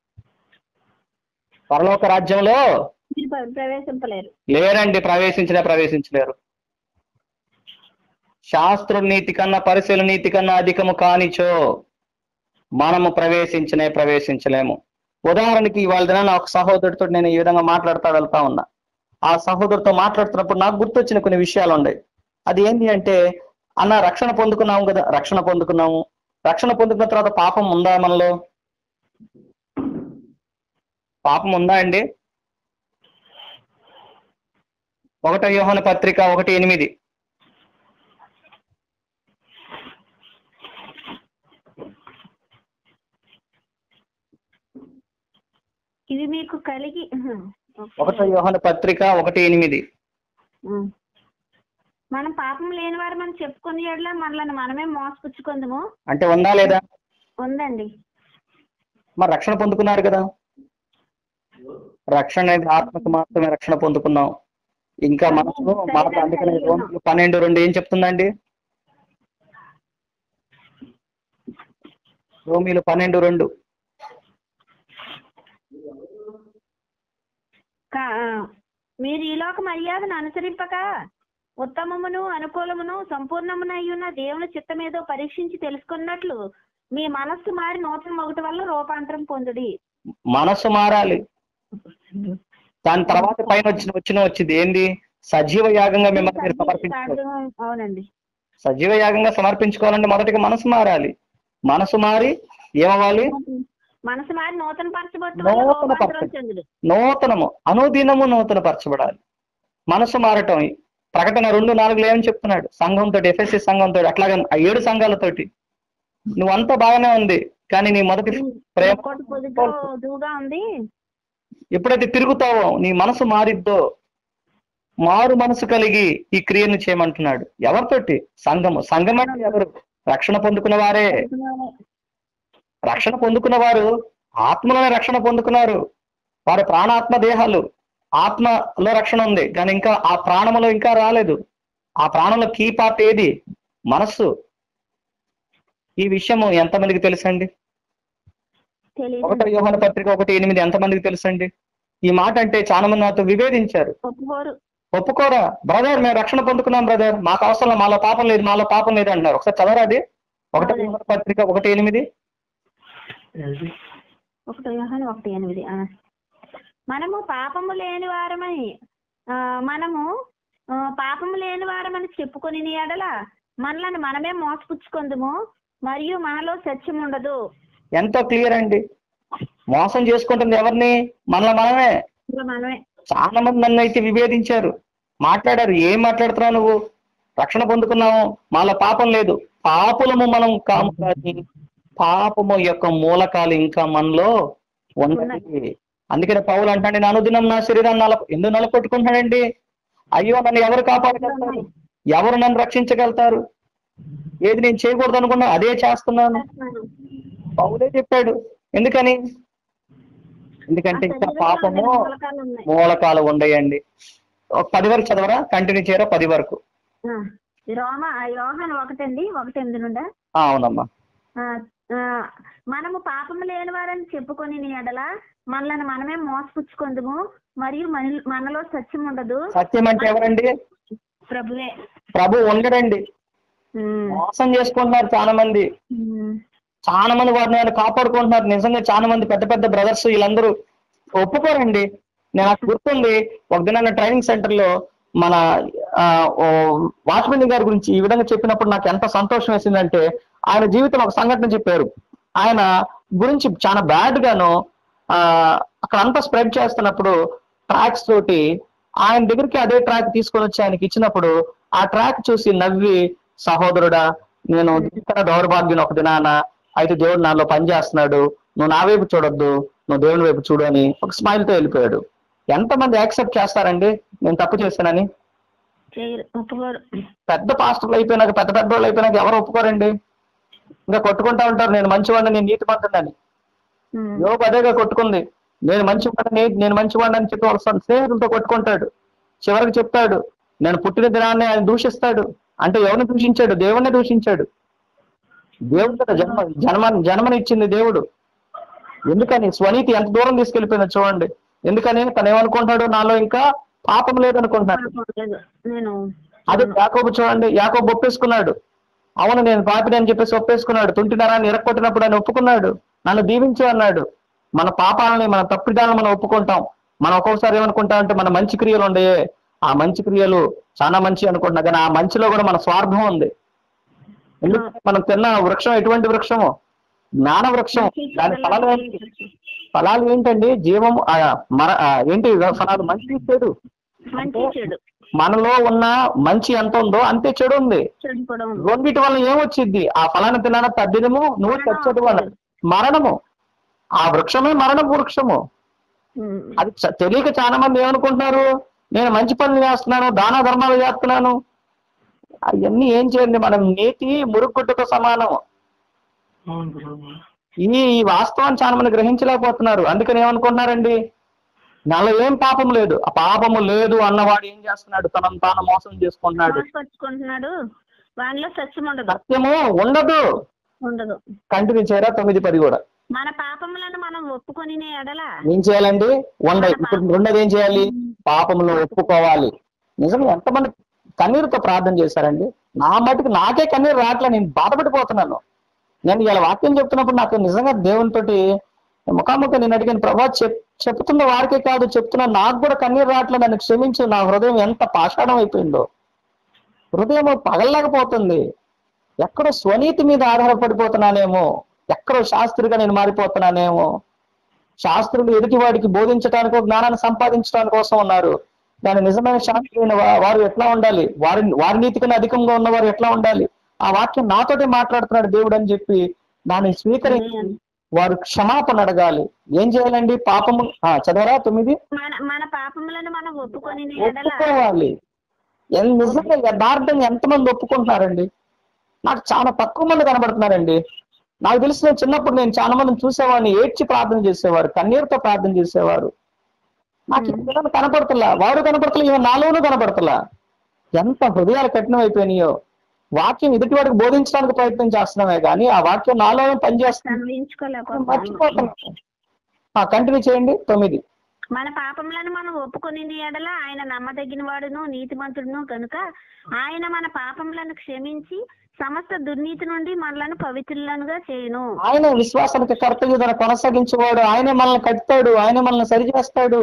పరలోక రాజ్యంలో మీరు ప్ర- ప్రవేశింపలేరు లేరండి ప్రవేశించినా ప్రవేశించలేరు శాస్త్రుల నీతి కన్నా పరిశీలన నీతి కన్నా అధికము కానిచో మనము ప్రవేశించనే ప్రవేశించలేము ఉదాహరణకి ఇవాళ దినాన ఒక సహోదరుడితో నేను ఈ విధంగా మాట్లాడుతూ వెళ్తా ఉన్నా ఆ సహోదరుడితో మాట్లాడుతున్నప్పుడు నాకు గుర్తొచ్చిన కొన్ని విషయాలు ఉన్నాయి అది ఏంటి అంటే అన్న రక్షణ పొందుకున్నాము కదా రక్షణ పొందుకున్నాము రక్షణ పొందుకున్న తర్వాత పాపం ఉందా మనలో పాపం ఉందా అండి ఒకటో యోహన పత్రిక ఒకటి ఎనిమిది ఇది మీకు కలిగి ఒకటో యోహన పత్రిక ఒకటి ఎనిమిది ఉం. మనం పాపం లేని వారు మనం చెప్పుకుని ఎడల మనల్ని మనమే మోసపుచ్చుకుందాము అంటే ఉందా లేదా ఉందండి మరి రక్షణ పొందుకున్నారు కదా రక్షణ అనేది ఆత్మకు మాత్రమే రక్షణ పొందుకున్నాం ఇంకా మనసు మాట అందుకని రోమీయులు పన్నెండు రెండు ఏం చెప్తుందండి రోమిలు పన్నెండు రెండు కా- మీరు ఈ లోక మర్యాదను అనుసరింపక ఉత్తమమును అనుకూలమును సంపూర్ణమునయ్యున్న దేవుని చిత్తమేదో పరీక్షించి తెలుసుకున్నట్లు మీ మనస్సు మారి నూతన ఒకటి వల్ల రూపాంతరం పొందుడి మనసు మారాలి దాని తర్వాత పైన వచ్చిన వచ్చిన వచ్చింది ఏంది సజీవ యాగంగా మిమ్మల్ని మీరు సమర్పించుకోవాలి అవునండి సజీవ యాగంగా సమర్పించుకోవాలంటే మొదటిగా మనసు మారాలి మనసు మారి ఏమవ్వాలి మనసు మారి నూతన పరచబట్టు వల్ల నూతన రూపాంతరం పరచ- చెందుడు నూతనము అనుదినము నూతన పరచబడాలి మనసు మారటం ప్రకటన రెండు నాలుగులో ఏమని చెప్తున్నాడు సంఘంతో ఎఫ్ఎస్సి సంఘంతో అట్లాగే ఆ ఏడు సంఘాలతోటి నువ్వంతా బాగానే ఉంది కానీ నీ మొదటి ప్రేమ ఒక్కోటి పొద్దుతో దూగా ఉంది ఎప్పుడైతే తిరుగుతావో నీ మనసు మారిద్దో మారు మనసు కలిగి ఈ క్రియను చేయమంటున్నాడు ఎవరితోటి సంఘము సంఘం అంటే ఎవరు రక్షణ పొందుకున్న వారే రక్షణ పొందుకున్న వారు ఆత్మలోనే రక్షణ పొందుకున్నారు వారి ప్రాణాత్మ దేహాలు ఆత్మలో రక్షణ ఉంది కానీ ఇంకా ఆ ప్రాణములో ఇంకా రాలేదు ఆ ప్రాణంలో కీ పార్ట్ ఏది మనస్సు ఈ విషయము ఎంతమందికి తెలుసండి తెలియదు ఒకటో యోహాన పత్రిక ఒకటి ఎనిమిది ఎంతమందికి తెలుసండి ఈ మాట అంటే చాలా మంది నాతో విభేదించారు ఒప్పుకోరు ఒప్పుకోరా బ్రదర్ మేము రక్షణ పొందుకున్నాం బ్రదర్ మాకు అవసరం లేదు, మాలో పాపం లేదు మాలో పాపం లేదు అంటున్నారు ఒకసారి చదవరా అది ఒకటో యోహాన పత్రిక ఒకటి ఎనిమిది ఒకటి యోహాను ఒకటి ఎనిమిది ఆ. మనము పాపము లేని వారమని ఆ, మనము ఆ, పాపము లేని వారమని చెప్పుకొని ఎడల మనలను మనమే మోసపుచ్చుకుందుము మరియు మనలో సత్యం ఉండదు ఎంతో క్లియర్ అండి మోసం చేసుకుంటుంది ఎవరిని మనలో మనమే ఇంకా మనమే చాలా మంది నన్ను అయితే విభేదించారు మాట్లాడారు ఏం మాట్లాడుతున్నావు నువ్వు రక్షణ పొందుకున్నాము మాలో పాపం లేదు పాపులము మనం కాము కానీ పాపము యొక్క మూలకాలు ఇంకా మనలో ఉన్నది అందుకని పౌలు అంటాడు నేను అనుదినం నా శరీరాన్ని నల ఎందుకు నలకొట్టుకుంటున్నాడండి అయ్యో నన్ను ఎవరు కాపాడగలుగుతారు ఎవరు నన్ను రక్షించగలుగుతారు ఏది నేను చేయకూడదు అనుకున్నా అదే చేస్తున్నాను పౌలే చెప్పాడు ఎందుకని ఎందుకంటే ఇంకా పాపము మూలకాలు ఉన్నాయి మూలకాలు ఉండయండి ఒక పది వరకు చదవరా కంటిన్యూ చేయరా పది వరకు ఆ, ఈ రోమ ఆ యోహాను ఒకటండి ఒకటి ఎనిమిది నుండా ఆ, అవునమ్మా ఆ, ఆ, మనము పాపము లేని వారని చెప్పుకొని ఎడల మనలను మనమే మోసపుచ్చుకుందుము మరియు మన- మనలో సత్యం ఉండదు సత్యం అంటే ఎవరండి ప్రభువే ప్రభు ఉండడండి ఉమ్, మోసం చేసుకుంటున్నారు చాలా మంది ఉమ్, చాలా మంది వారిని వాళ్ళు కాపాడుకుంటున్నారు నిజంగా చాలా మంది పెద్ద పెద్ద బ్రదర్స్ వీళ్ళందరూ ఒప్పుకోరండి నేను నాకు గుర్తుంది ఒక దినాన ట్రైనింగ్ సెంటర్ లో మన వాచ్మెన్ గారి గురించి ఈ విధంగా చెప్పినప్పుడు నాకు ఎంత సంతోషం వేసిందంటే ఆయన జీవితంలో ఒక సంఘటన చెప్పారు ఆయన గురించి చాలా బ్యాడ్ గాను ఆ అక్కడ అంతా స్ప్రెడ్ చేస్తున్నప్పుడు ట్రాక్స్ తోటి ఆయన దగ్గరికి అదే ట్రాక్ తీసుకొని వచ్చి ఆయనకి ఇచ్చినప్పుడు ఆ ట్రాక్ చూసి నవ్వి సహోదరుడా నేను ఇక్కడ దౌర్భాగ్యం ఒక దినాన అయితే దేవుడు నాలో పని చేస్తున్నాడు నువ్వు నా వైపు చూడొద్దు నువ్వు దేవుని వైపు చూడు అని ఒక స్మైల్ తో వెళ్ళిపోయాడు ఎంతమంది యాక్సెప్ట్ చేస్తారండి నేను తప్పు చేశానని చేయరు ఒప్పుకోరు పెద్ద పాస్టర్లు అయిపోయినాక పెద్ద పెద్ద వాళ్ళు అయిపోయినాక ఎవరు ఒప్పుకోరండి ఇంకా కొట్టుకుంటా ఉంటారు నేను మంచివాడిని నేను నీతి మంతుందని ఉమ్. యోగ అదేగా కొట్టుకుంది నేను మంచివాడిని నేను మంచివాడిని అని చెప్పి వాళ్ళ సొంత స్నేహితులతో కొట్టుకుంటాడు చివరికి చెప్తాడు నేను పుట్టిన దినాన్ని ఆయన దూషిస్తాడు అంటే ఎవరిని దూషించాడు దేవుణ్ణి దూషించాడు దేవుడు కదా జన్మ జన్మ జన్మనిచ్చింది దేవుడు ఎందుకని స్వనీతి ఎంత దూరం తీసుకెళ్లిపోయిందో చూడండి ఎందుకని తను ఏమనుకుంటాడు నాలో ఇంకా పాపం లేదనుకుంటున్నాడు పాపం లేదు. నేను అదే యాకోబు చూడండి యాకోబు ఒప్పేసుకున్నాడు అవును నేను పాపిని అని చెప్పేసి ఒప్పేసుకున్నాడు తుంటి నరాన్ని ఇరక్కొట్టినప్పుడు ఆయన ఒప్పుకున్నాడు నన్ను దీవించు అన్నాడు మన పాపాలని మన తప్పిదాలను మనం ఒప్పుకుంటాం మనం ఒక్కొక్కసారి ఏమనుకుంటాం అంటే మన మంచి క్రియలు ఉండయే ఆ మంచి క్రియలు చాలా మంచి అనుకుంటున్నా కానీ ఆ మంచిలో కూడా మన స్వార్థం ఉంది ఎందుకంటే మనం తిన్న వృక్షం ఎటువంటి వృక్షము జ్ఞాన వృక్షం దాని ఫలాలు ఏంటి ఫలాలు ఏంటండి జీవం ఆ, మర ఆ, ఏంటి ఫలాలు మంచి చెడు మంచి చెడు మనలో ఉన్న మంచి ఎంత ఉందో అంతే చెడు ఉంది చెడు కూడా ఉంది. రెండిటి వల్ల ఏమొచ్చింది ఆ ఫలాన్ని తినాల తద్దినము నువ్వు చచ్చదు వల్ల మరణము ఆ వృక్షమే మరణ వృక్షము ఉమ్. అది చ- తెలియక చాలా మంది ఏమనుకుంటున్నారు నేను మంచి పనులు చేస్తున్నాను దాన ధర్మాలు చేస్తున్నాను అవన్నీ ఏం చేయండి మనం నీతి మురుగుడ్డతో సమానం అవును ప్రభు ఈ ఈ వాస్తవాన్ని చాలా మంది గ్రహించలేకపోతున్నారు అందుకని ఏమనుకుంటున్నారండి నాలో ఏం పాపం లేదు ఆ పాపము లేదు అన్నవాడు ఏం చేస్తున్నాడు తనను తాను మోసం చేసుకుంటున్నాడు మోసపరుచుకుంటున్నాడు వానిలో సత్యం ఉండదు సత్యము ఉండదు ఉండదు కంటిన్యూ చేయరా తొమ్మిది పది కూడా మన పాపములను మనం ఒప్పుకొని ఎడల ఏం చేయాలండి వండ ఇప్పుడు రెండోది ఏం చేయాలి పాపంలో ఒప్పుకోవాలి నిజంగా ఎంతమంది కన్నీరుతో ప్రార్థన చేశారండి నా మటుకు నాకే కన్నీరు రావట్లే నేను బాధపడిపోతున్నాను నేను ఇలా వాక్యం చెప్తున్నప్పుడు నాకు నిజంగా దేవునితోటి ముఖాముఖి నేను అడిగాను ప్రభా చెప్ చెప్తున్న వారికే కాదు చెప్తున్నా నాకు కూడా కన్నీరు రావట్లే నన్ను క్షమించు నా హృదయం ఎంత పాషాణం అయిపోయిందో హృదయం పగలలేకపోతుంది ఎక్కడో స్వనీతి మీద ఆధారపడిపోతున్నానేమో ఎక్కడో శాస్త్రిగా నేను మారిపోతున్నానేమో శాస్త్రులు ఎదుటివాడికి బోధించడానికి జ్ఞానాన్ని సంపాదించడానికి కోసం ఉన్నారు దాని నిజమైన శాస్త్రులైన వా- వారు ఎట్లా ఉండాలి వారి వారి నీతి కన్నా అధికంగా ఉన్నవారు ఎట్లా ఉండాలి ఆ వాక్యం నాతోటే మాట్లాడుతున్నాడు దేవుడు అని చెప్పి దాన్ని స్వీకరించి వారు క్షమాపణ అడగాలి ఏం చేయాలండి పాపము ఆ, చదవరా తొమ్మిది మన మన పాపములను మనం ఒప్పుకొని ఎడల ఒప్పుకోవాలి ఎన్- నిజంగా యథార్థంగా ఎంతమంది ఒప్పుకుంటున్నారండి నాకు చాలా తక్కువ మంది కనబడుతున్నారండి నాకు తెలిసిన చిన్నప్పుడు నేను చాలా మందిని చూసేవాడిని ఏడ్చి ప్రార్థన చేసేవారు కన్నీరుతో ప్రార్థన చేసేవారు నాకు ఇక్కడ కనపడతలా వాడు కనపడతలే ఈమె నాలోనూ కనపడతలా ఎంత హృదయాలు కఠినం అయిపోయినాయో వాక్యం ఎదుటివాడికి బోధించడానికి ప్రయత్నం చేస్తున్నామే కానీ ఆ వాక్యం నాలోనే పనిచేస్తుంది అన్వయించుకోలేకపోతున్నాము మర్చిపోతున్నాం కంటిన్యూ చేయండి తొమ్మిది మన పాపములను మనం ఒప్పుకొని ఎడల ఆయన నమ్మదగిన వాడును నీతిమంతుడును కనుక ఆయన మన పాపములను క్షమించి సమస్త దుర్నీతి నుండి మనలను పవిత్రులనుగా చేయును ఆయన విశ్వాసానికి కర్తవ్యం కొనసాగించేవాడు ఆయనే మనల్ని కడతాడు ఆయన మనల్ని సరి చేస్తాడు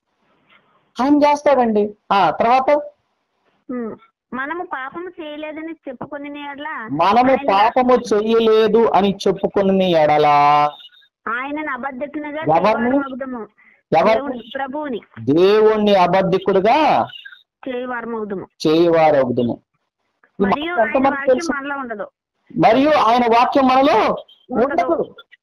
ఆయన చేస్తాడండి ఆ తర్వాత ఉమ్. మనము పాపము చేయలేదని చెప్పుకొని ఎడల మనము ఆయన- పాపము చెయ్యలేదు అని చెప్పుకుని ఎడలా ఆయనను అబద్ధకునిగా ఎవరిని? మగుదము ఎవరు దేవుని ప్రభువుని దేవుణ్ణి అబద్ధికుడుగా చేయవారమవుదము చేయవారు అవుదుము ఈ మాట మరియు ఆయన ఎంతమంది వాక్యం తెలుసు మనలో ఉండదు మరియు ఆయన వాక్యం మనలో ఉండదు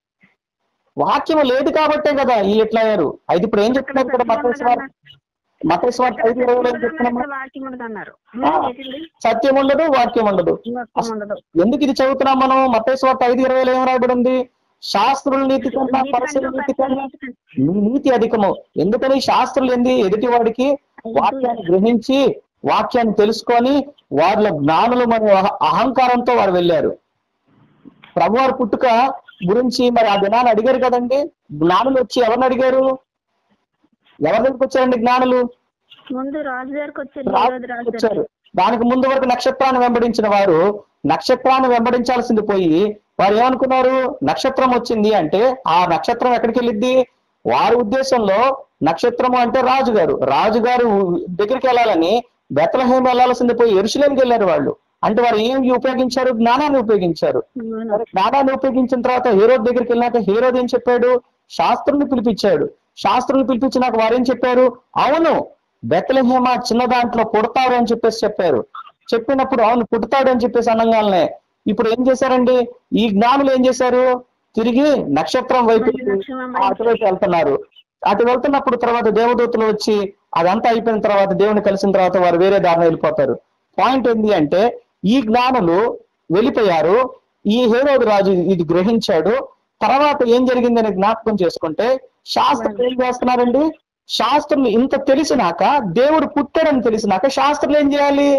వాక్యం లేదు కాబట్టే కదా వీళ్ళు ఎట్లా అయ్యారు అయితే ఇప్పుడు ఏం చెప్తున్నారు ఇక్కడ మతేశ్వర మతేశ్వర ఐదు ఇరవై ఏం చెప్తున్నాము వాక్యం ఉండదు అన్నారు ఆ. ఏంటండి? సత్యం ఉండదు వాక్యం ఉండదు వాక్యం ఉండదు ఎందుకు ఇది చదువుతున్నాం మనం మతేశ్వర ఐదు ఇరవైలో ఏం రాయబడి ఉంది శాస్త్రుల నీతి కన్నా పరిశీలన నీతి కన్నా నీ నీతి అధికము ఎందుకని శాస్త్రులు ఏంది ఎదుటి వాడికి వాక్యాన్ని గ్రహించి వాక్యాన్ని తెలుసుకొని వారిలో జ్ఞానులు మరియు అహ- అహంకారంతో వారు వెళ్ళారు ప్రభువారి పుట్టుక గురించి మరి ఆ దినాన్ని అడిగారు కదండి జ్ఞానులు వచ్చి ఎవరిని అడిగారు ఎవరి దగ్గరికి వచ్చారండి జ్ఞానులు ముందు రాజు గారికి వచ్చారు రాజు హేరోదు రాజు వచ్చారు గారికి. దానికి ముందు వరకు నక్షత్రాన్ని వెంబడించిన వారు నక్షత్రాన్ని వెంబడించాల్సింది పోయి వారు ఏమనుకున్నారు నక్షత్రం వచ్చింది అంటే ఆ నక్షత్రం ఎక్కడికి వెళ్ళిద్ది వారి ఉద్దేశంలో నక్షత్రము అంటే రాజుగారు రాజుగారు దగ్గరికి వెళ్ళాలని బెతలహేం వెళ్ళాల్సింది పోయి ఎరుసలేంకి వెళ్ళారు వాళ్ళు అంటే వారు ఏం ఉపయోగించారు జ్ఞానాన్ని ఉపయోగించారు అవును. మరి జ్ఞానాన్ని ఉపయోగించిన తర్వాత హీరోద్ దగ్గరికి వెళ్ళాక హీరోద్ ఏం చెప్పాడు శాస్త్రుని పిలిపించాడు శాస్త్రుని పిలిపించినాక వారు ఏం చెప్పారు అవును బెత్తలహేమ చిన్న దాంట్లో పుడతాడు అని చెప్పేసి చెప్పారు చెప్పినప్పుడు అవును పుడతాడు అని చెప్పేసి అనగానే ఇప్పుడు ఏం చేశారండి ఈ జ్ఞానులు ఏం చేశారు తిరిగి నక్షత్రం వైపు నక్షత్రం అటువైపు వెళ్తున్నారు అటు వెళ్తున్నప్పుడు తర్వాత దేవదూతలు వచ్చి అదంతా అయిపోయిన తర్వాత దేవుని కలిసిన తర్వాత వారు వేరే దారిని వెళ్ళిపోతారు పాయింట్ ఏంటి అంటే ఈ జ్ఞానులు వెళ్ళిపోయారు ఈ హేరోదు రాజు ఇది గ్రహించాడు తర్వాత ఏం జరిగిందని జ్ఞాపకం చేసుకుంటే శాస్త్రులు ఏం చేస్తున్నారండి శాస్త్రులు ఇంత తెలిసినాక దేవుడు పుట్టాడని తెలిసినాక శాస్త్రులు ఏం చేయాలి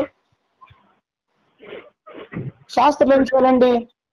శాస్త్రులు ఏం చేయాలండి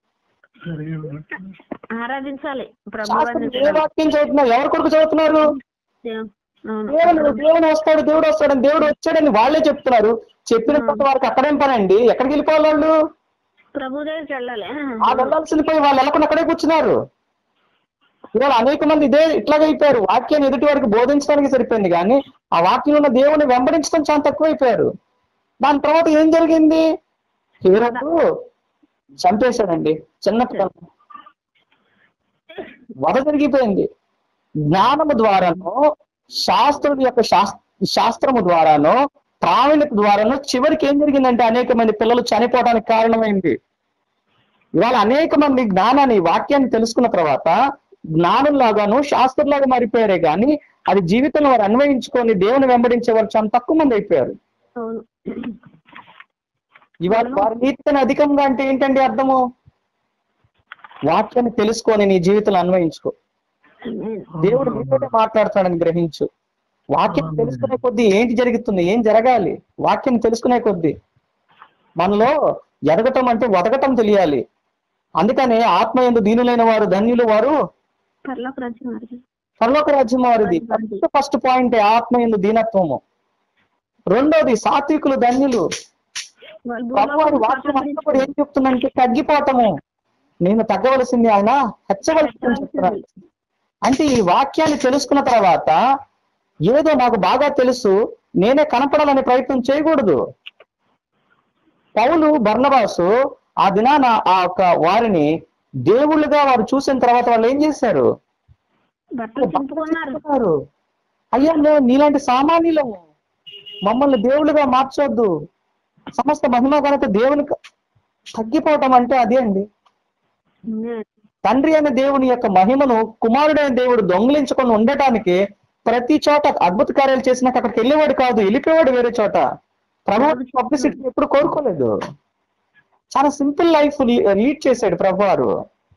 ఆరాధించాలి ప్రభు శాస్త్రులు ఏ వాక్యం చదువుతున్నారు ఎవరి కొరకు చదువుతున్నారు దేవుడు దేవుడు వస్తాడు దేవుడు వస్తాడని దేవుడు వచ్చాడని వాళ్ళే చెప్తున్నారు చెప్పిన తర్వాత వారికి అక్కడేం పని అండి ఎక్కడికి వెళ్ళిపోవాలి వాళ్ళు ప్రభు దగ్గరికి వెళ్ళాలి ఆ వెళ్ళాల్సింది పోయి వాళ్ళు వెళ్ళకుండా అక్కడే కూర్చున్నారు ఇవాళ అనేక మంది ఇదే ఇట్లాగే అయిపోయారు వాక్యాన్ని ఎదుటి వారికి బోధించడానికి సరిపోయింది కానీ ఆ వాక్యంలో ఉన్న దేవుని వెంబడించడం చాలా తక్కువైపోయారు దాని తర్వాత ఏం జరిగింది హీరకు చంపేశాడండి చిన్న పిల్లలు వధ జరిగిపోయింది జ్ఞానము ద్వారానో శాస్త్రుడి యొక్క శాస్- శాస్త్రము ద్వారానో ప్రావీణ్యత ద్వారానో చివరికి ఏం జరిగిందంటే అనేక మంది పిల్లలు చనిపోవడానికి కారణమైంది ఇవాళ అనేక మంది జ్ఞానాన్ని వాక్యాన్ని తెలుసుకున్న తర్వాత జ్ఞానుల్లాగాను శాస్త్రులాగా మారిపోయారే కానీ అది జీవితంలో వారు అన్వయించుకొని దేవుని వెంబడించే వారు చాలా తక్కువ మంది అయిపోయారు అవును ఇవాళ వారి నీతిని అధికంగా అంటే ఏంటండి అర్థము వాక్యాన్ని తెలుసుకొని నీ జీవితంలో అన్వయించుకో దేవుడు నీతోనే మాట్లాడుతాడని గ్రహించు వాక్యం తెలుసుకునే కొద్దీ ఏంటి జరుగుతుంది ఏం జరగాలి వాక్యం తెలుసుకునే కొద్దీ మనలో ఎదగటం అంటే వదగటం తెలియాలి అందుకనే ఆత్మ ఎందు దీనులైన వారు ధన్యులు వారు పర్లోక రాజ్యం వారిది. పరలోక రాజ్యం వారిది ఫస్ట్ ఫస్ట్ పాయింట్ ఆత్మ ఎందు దీనత్వము రెండోది సాత్వికులు ధన్యులు వాళ్ళు ప్రభువారి భూలోకంలో వాక్యం అంతా కూడా ఏం చెప్తుందంటే తగ్గిపోవటము నేను తగ్గవలసింది ఆయన హెచ్చవలసింది చెప్తున్నాడు అంటే ఈ వాక్యాన్ని తెలుసుకున్న తర్వాత ఏదో నాకు బాగా తెలుసు నేనే కనపడాలనే ప్రయత్నం చేయకూడదు పౌలు బర్ణబాసు ఆ దినాన ఆ యొక్క వారిని దేవుళ్ళుగా వారు చూసిన తర్వాత వాళ్ళు ఏం చేశారు బట్టలు చింపుకున్నారు చెప్తున్నారు అయ్యా మేము నీలాంటి సామాన్యులము మమ్మల్ని దేవుళ్ళుగా మార్చొద్దు సమస్త మహిమ ఘనత దేవునికి తగ్గిపోవటం అంటే అదే అండి ఉమ్. తండ్రి అనే దేవుని యొక్క మహిమను కుమారుడైన దేవుడు దొంగిలించుకొని ఉండటానికి ప్రతి చోట అద్భుత కార్యాలు చేసినాక అక్కడికి వెళ్ళేవాడు కాదు వెళ్ళిపోయేవాడు వేరే చోట ప్రభు పబ్లిసిటీ ఎప్పుడు కోరుకోలేదు చాలా సింపుల్ లైఫ్ లీడ్ చేశాడు ప్రభువారు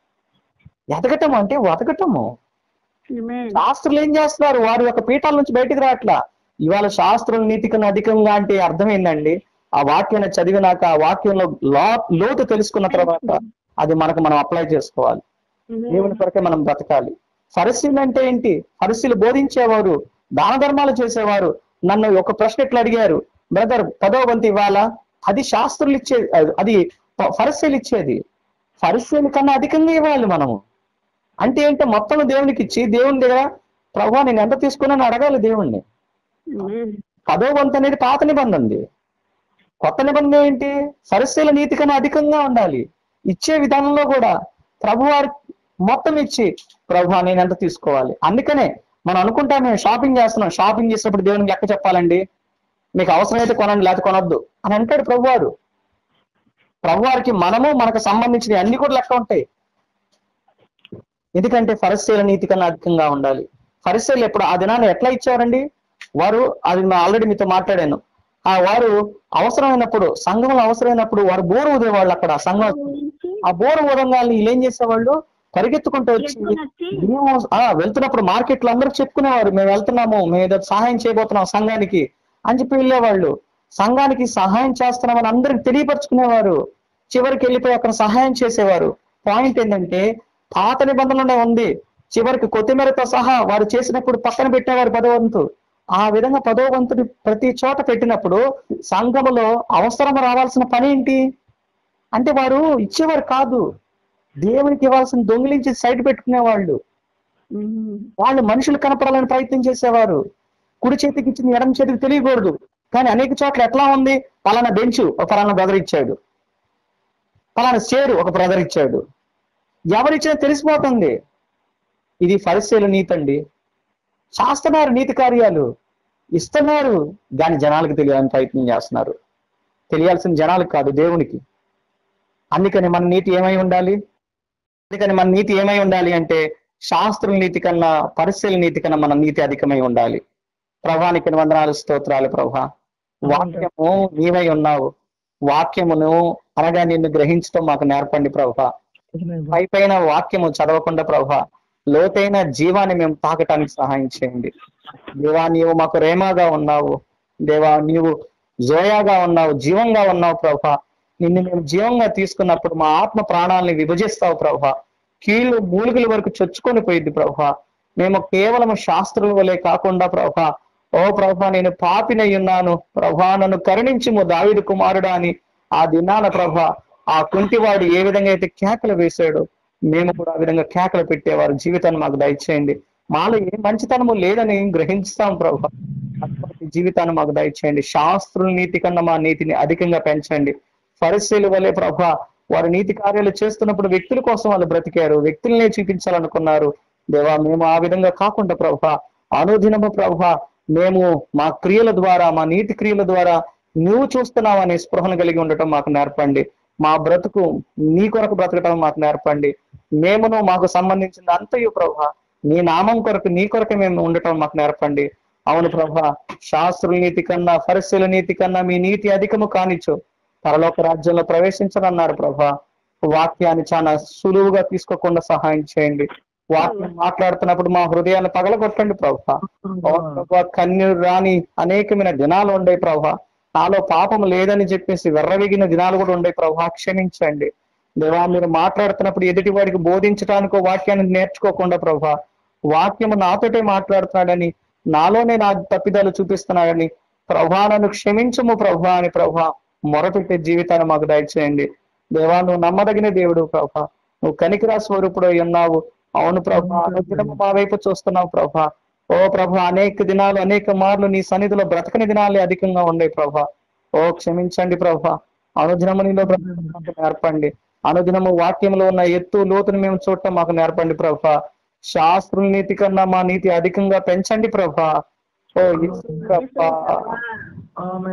ఎదగటం అంటే వదగటము ఆమేన్. శాస్త్రులు ఏం చేస్తున్నారు వారి యొక్క పీఠాల నుంచి బయటికి రావట్లా ఇవాళ శాస్త్రుల నీతి కన్నా అధికంగా అంటే అర్థం ఏందండి ఆ వాక్యాన్ని చదివినాక ఆ వాక్యంలో లో లోతు తెలుసుకున్న తర్వాత అది మనకు మనం అప్లై చేసుకోవాలి ఆమేన్. దేవుని కొరకే మనం బ్రతకాలి ఫరిసీలు అంటే ఏంటి ఫరిసీలు బోధించేవారు దాన ధర్మాలు చేసేవారు నన్ను ఒక ప్రశ్న ఎట్లా అడిగారు బ్రదర్ పదో వంతు ఇవ్వాలా అది శాస్త్రులు ఇచ్చేది అది ఫరిసీలు ఇచ్చేది ఫరిసీల కన్నా అధికంగా ఇవ్వాలి మనము అంటే ఏంటో మొత్తం దేవునికి ఇచ్చి దేవుని దగ్గర ప్రభు నేను ఎంత తీసుకున్నాను అడగాలి దేవుణ్ణి ఆమేన్. పదో వంతు అనేది పాత నిబంధనది కొత్త నిబంధన ఏంటి సరస్సుల నీతి కన్నా అధికంగా ఉండాలి ఇచ్చే విధానంలో కూడా ప్రభువారి మొత్తం ఇచ్చి ప్రభు నేను ఎంత తీసుకోవాలి అందుకనే మనం అనుకుంటాం మేము షాపింగ్ చేస్తున్నాం షాపింగ్ చేసినప్పుడు దేవునికి లెక్క చెప్పాలండి మీకు అవసరమైతే కొనండి లేకపోతే కొనొద్దు అని అంటాడు ప్రభువారు ప్రభువారికి మనము మనకు సంబంధించిన అన్ని కూడా లెక్క ఉంటాయి ఎందుకంటే ఫరిసేల నీతి కన్నా అధికంగా ఉండాలి ఫరిసేలు ఎప్పుడు ఆ దినాన్ని ఎట్లా ఇచ్చారండి వారు అది ఆల్రెడీ మీతో మాట్లాడాను ఆ వారు అవసరమైనప్పుడు సంఘంలో అవసరమైనప్పుడు వారు బోరు ఊదేవాళ్ళు అక్కడ ఆ సంఘం ఊరించి ఆ బోరు ఊదంగాల్ని వీళ్ళు ఏం చేసేవాళ్ళు పరిగెత్తుకుంటూ వచ్చి ఎత్తుకొని వచ్చి మేము ఆ వెళ్తున్నప్పుడు మార్కెట్ లో అందరూ చెప్పుకునేవారు మేము వెళ్తున్నాము మేము ఏదో సహాయం చేయబోతున్నాం సంఘానికి అని చెప్పి వెళ్ళేవాళ్ళు సంఘానికి సహాయం చేస్తున్నామని అందరికి తెలియపరుచుకునేవారు చివరికి వెళ్ళిపోయి అక్కడ సహాయం చేసేవారు పాయింట్ ఏంటంటే పాత నిబంధనలోనే ఉంది చివరికి కొత్తిమీరతో సహా వారు చేసినప్పుడు పక్కన పెట్టేవారు పదవంతు ఆ విధంగా పదో వంతుని ప్రతి చోట పెట్టినప్పుడు సంఘములో అవసరం రావాల్సిన పని ఏంటి అంటే వారు ఇచ్చేవారు కాదు దేవునికి ఇవ్వాల్సిన దొంగిలించి సైడ్ పెట్టుకునేవాళ్ళు ఉమ్. వాళ్ళు మనుషులు కనపడాలని ప్రయత్నం చేసేవారు కుడి చేతికి ఇచ్చింది ఎడమ చేతికి తెలియకూడదు కానీ అనేక చోట్ల ఎట్లా ఉంది పలానా బెంచ్ ఒక పలానా బ్రదర్ ఇచ్చాడు పలానా చైర్ ఒక బ్రదర్ ఇచ్చాడు ఎవరిచ్చినా తెలిసిపోతుంది ఇది ఫరిసేలు నీతి అండి శాస్త్రన్నారు నీతి కార్యాలు ఇస్తున్నారు దాని జనాలకు తెలియాలని ప్రయత్నం చేస్తున్నారు తెలియాల్సిన జనాలకు కాదు దేవునికి అందుకని మన నీతి ఏమై ఉండాలి అందుకని మన నీతి ఏమై ఉండాలి అంటే శాస్త్రుల నీతి కన్నా పరిశీల నీతి కన్నా మన నీతి అధికమై ఉండాలి ప్రభానికి వందనాలు స్తోత్రాలు ప్రభా వాక్యము నీవై ఉన్నావు వాక్యమును అనగా నిన్ను గ్రహించడం మాకు నేర్పండి ప్రభా పై పైన వాక్యము చదవకుండా ప్రభా లోతైన జీవాన్ని మేము తాకటానికి సహాయం చేయండి దేవా నీవు మాకు రేమాగా ఉన్నావు దేవా నీవు జోయాగా ఉన్నావు జీవంగా ఉన్నావు ప్రభా నిన్ను మేము జీవంగా తీసుకున్నప్పుడు మా ఆత్మ ప్రాణాలని విభజిస్తావు ప్రభా కీళ్ళు మూలికల వరకు చొచ్చుకొని పోయింది ప్రభా మేము కేవలం శాస్త్రుల వలె కాకుండా ప్రభా ఓ ప్రభా నేను పాపినై ఉన్నాను ప్రభా నన్ను కరుణించుము దావిడు కుమారుడా అని ఆ దినాన ప్రభా ఆ కుంటివాడు ఏ విధంగా అయితే కేకలు వేశాడో మేము కూడా ఆ విధంగా కేకలు పెట్టేవారు జీవితాన్ని మాకు దయచేయండి మాలో ఏ మంచితనము లేదని గ్రహిస్తాం ప్రభా అటువంటి జీవితాన్ని మాకు దయచేయండి శాస్త్రుల నీతి కన్నా మా నీతిని అధికంగా పెంచండి పరిశీలి వలె ప్రభా వారు నీతి కార్యాలు చేస్తున్నప్పుడు వ్యక్తుల కోసం వాళ్ళు బ్రతికారు వ్యక్తులనే చూపించాలనుకున్నారు దేవా మేము ఆ విధంగా కాకుండా ప్రభా అనుదినము ప్రభా మేము మా క్రియల ద్వారా మా నీతి క్రియల ద్వారా నువ్వు చూస్తున్నావు అనే స్పృహను కలిగి ఉండటం మాకు నేర్పండి మా బ్రతుకు నీ కొరకు బ్రతకటం మాకు నేర్పండి మేమును మాకు సంబంధించిన అంతయు ప్రభా నీ నామం కొరకు నీ కొరకు మేము ఉండటం మాకు నేర్పండి అవును ప్రభా శాస్త్రుల నీతి కన్నా పరిశీల నీతి కన్నా మీ నీతి అధికము కానిచ్చు పరలోక రాజ్యంలో ప్రవేశించనన్నారు ప్రభా వాక్యాన్ని చాలా సులువుగా తీసుకోకుండా సహాయం చేయండి వాక్యం మాట్లాడుతున్నప్పుడు మా హృదయాన్ని పగలగొట్టండి ప్రభా అవును ప్రభా కన్నీరు రాని అనేకమైన దినాలు ఉండే ప్రభా నాలో పాపం లేదని చెప్పేసి వెర్రవిగిన దినాలు కూడా ఉండే ప్రభా క్షమించండి దేవా మీరు మాట్లాడుతున్నప్పుడు ఎదుటి వాడికి బోధించడానికో వాక్యాన్ని నేర్చుకోకుండా ప్రభా వాక్యము నాతోటే మాట్లాడుతున్నాడని నాలోనే నా తప్పిదాలు చూపిస్తున్నాడని ప్రభా నన్ను క్షమించము ప్రభా అని ప్రభా మొరపెట్టే జీవితాన్ని మాకు దయచేయండి దేవా నువ్వు నమ్మదగిన దేవుడు ప్రభా నువ్వు కనికిరా స్వరూపుడు ఉన్నావు అవును ప్రభా అనుదినము మా వైపు చూస్తున్నావు ప్రభా ఓ ప్రభా అనేక దినాలు అనేక మార్లు నీ సన్నిధిలో బ్రతకని దినాలే అధికంగా ఉన్నాయి ప్రభా ఓ క్షమించండి ప్రభా అనుదినము నీలో బ్రతకడానికి నేర్పండి అనుదినము వాక్యంలో ఉన్న ఎత్తు లోతుని మేము చూడటం మాకు నేర్పండి ప్రభా శాస్త్రుల నీతి కన్నా మా నీతి అధికంగా పెంచండి ప్రభా ఓ యేసు ప్రభా ఆమె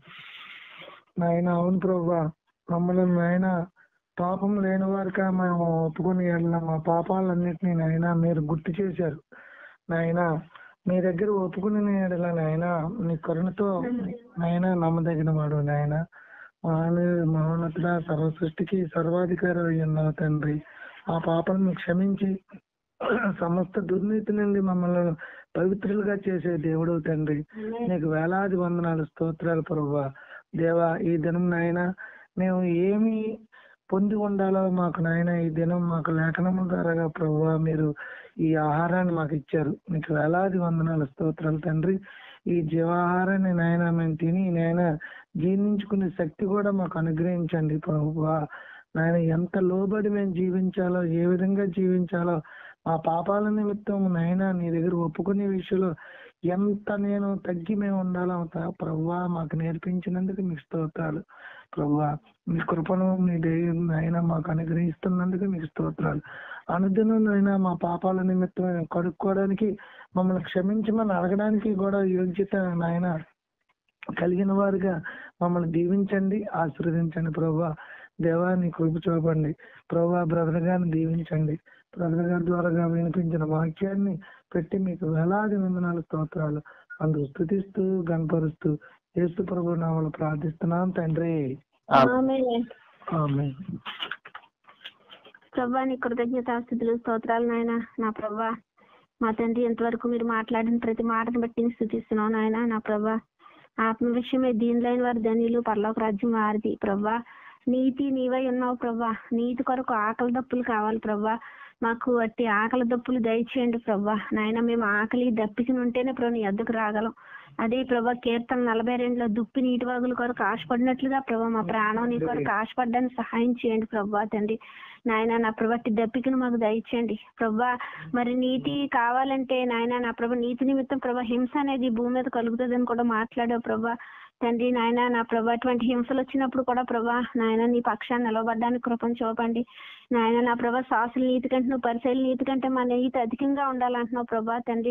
నాయన అవును ప్రభా మమ్మల్ని నాయన పాపం లేని వారిగా మేము ఒప్పుకొని వెళ్ళిన మా పాపాలన్నిటినీ నాయన మీరు గుర్తు చేశారు నాయన మీ దగ్గర ఒప్పుకుని ఎడల నాయన నీ కరుణతో నాయన నమ్మదగిన వాడు నాయన మహాను- మహోన్నతుడ సర్వ సృష్టికి సర్వాధికారి అయి ఉన్నావు తండ్రి ఆ పాపలను క్షమించి సమస్త దుర్నీతి నుండి మమ్మల్ని పవిత్రులుగా చేసే దేవుడు తండ్రి నీకు వేలాది వందనాలు స్తోత్రాలు ప్రభా దేవా ఈ దినం నాయన మేము ఏమి పొంది ఉండాలో మాకు నాయన ఈ దినం మాకు లేఖనము ద్వారా ప్రభా మీరు ఈ ఆహారాన్ని మాకు ఇచ్చారు మీకు వేలాది వందనాలు స్తోత్రాలు తండ్రి ఈ జీవాహారాన్ని నాయన మేము తిని నాయన జీర్ణించుకునే శక్తి కూడా మాకు అనుగ్రహించండి ప్రభువా నాయన ఎంత లోబడి మేము జీవించాలో ఏ విధంగా జీవించాలో మా పాపాల నిమిత్తం నాయన నీ దగ్గర ఒప్పుకునే విషయంలో ఎంత నేను తగ్గి మేము ఉండాలో అంత ప్రభువా మాకు నేర్పించినందుకు మీకు స్తోత్రాలు ప్రభువా మీ కృపను మీ దయ నాయన మాకు అనుగ్రహిస్తున్నందుకు మీకు స్తోత్రాలు అనుదినం నాయన మా పాపాల నిమిత్తం మేము కడుక్కోవడానికి మమ్మల్ని క్షమించమని అడగడానికి కూడా యోగ్యత నాయన కలిగిన వారుగా మమ్మల్ని దీవించండి ఆశీర్వదించండి ప్రభా దేవా నీ కృప చూపండి ప్రభా బ్రదర్ గారిని దీవించండి బ్రదర్ గారి ద్వారా వినిపించిన వాక్యాన్ని పెట్టి మీకు వేలాది వందనాలు స్తోత్రాలు అందుకు స్థుతిస్తూ గణపరుస్తూ యేసు ప్రభు నామలు ప్రార్థిస్తున్నాం తండ్రి ఆమేన్. ఆమె ప్రభా నీ కృతజ్ఞతాస్థుతులు స్తోత్రాలు నాయన నా ప్రభా మా తండ్రి ఎంతవరకు మీరు మాట్లాడిన ప్రతి మాటను బట్టి నేను స్థుతిస్తున్నావు నాయన నా ప్రభా ఆత్మ విషయమే దీనిలైన వారి ధనిలు పరలోక రాజ్యం వారిది ప్రభా నీతి నీవై ఉన్నావు ప్రభా నీతి కొరకు ఆకలి దప్పులు కావాలి ప్రభా మాకు అట్టి ఆకలి దప్పులు దయచేయండి ప్రభా నాయన మేము ఆకలి దప్పికి ఉంటేనే ప్రభు నీ ఎద్దుకు రాగలం అదే ప్రభా కీర్తన నలభై రెండులో దుప్పి నీటి వాగుల కొరకు ఆశపడినట్లుగా ప్రభా మా ప్రాణం నీ కొరకు ఆశపడడానికి సహాయం చేయండి ప్రభా తండ్రి నాయన నా ప్రభా అట్టి దప్పికను మాకు దయచేయండి ప్రభా మరి నీతి కావాలంటే నాయన నా ప్రభా నీతి నిమిత్తం ప్రభా హింస అనేది ఈ భూమి మీద కలుగుతుందని కూడా మాట్లాడావు ప్రభా తండ్రి నాయన నా ప్రభా అటువంటి హింసలు వచ్చినప్పుడు కూడా ప్రభా నాయన నీ పక్షాన్ని నిలబడడానికి కృపను చూపండి నాయన నా ప్రభా సాసుల నీతి కంటే నువ్వు పరిశైల నీతి కంటే మా నీతి అధికంగా ఉండాలంటున్నావు ప్రభా తండ్రి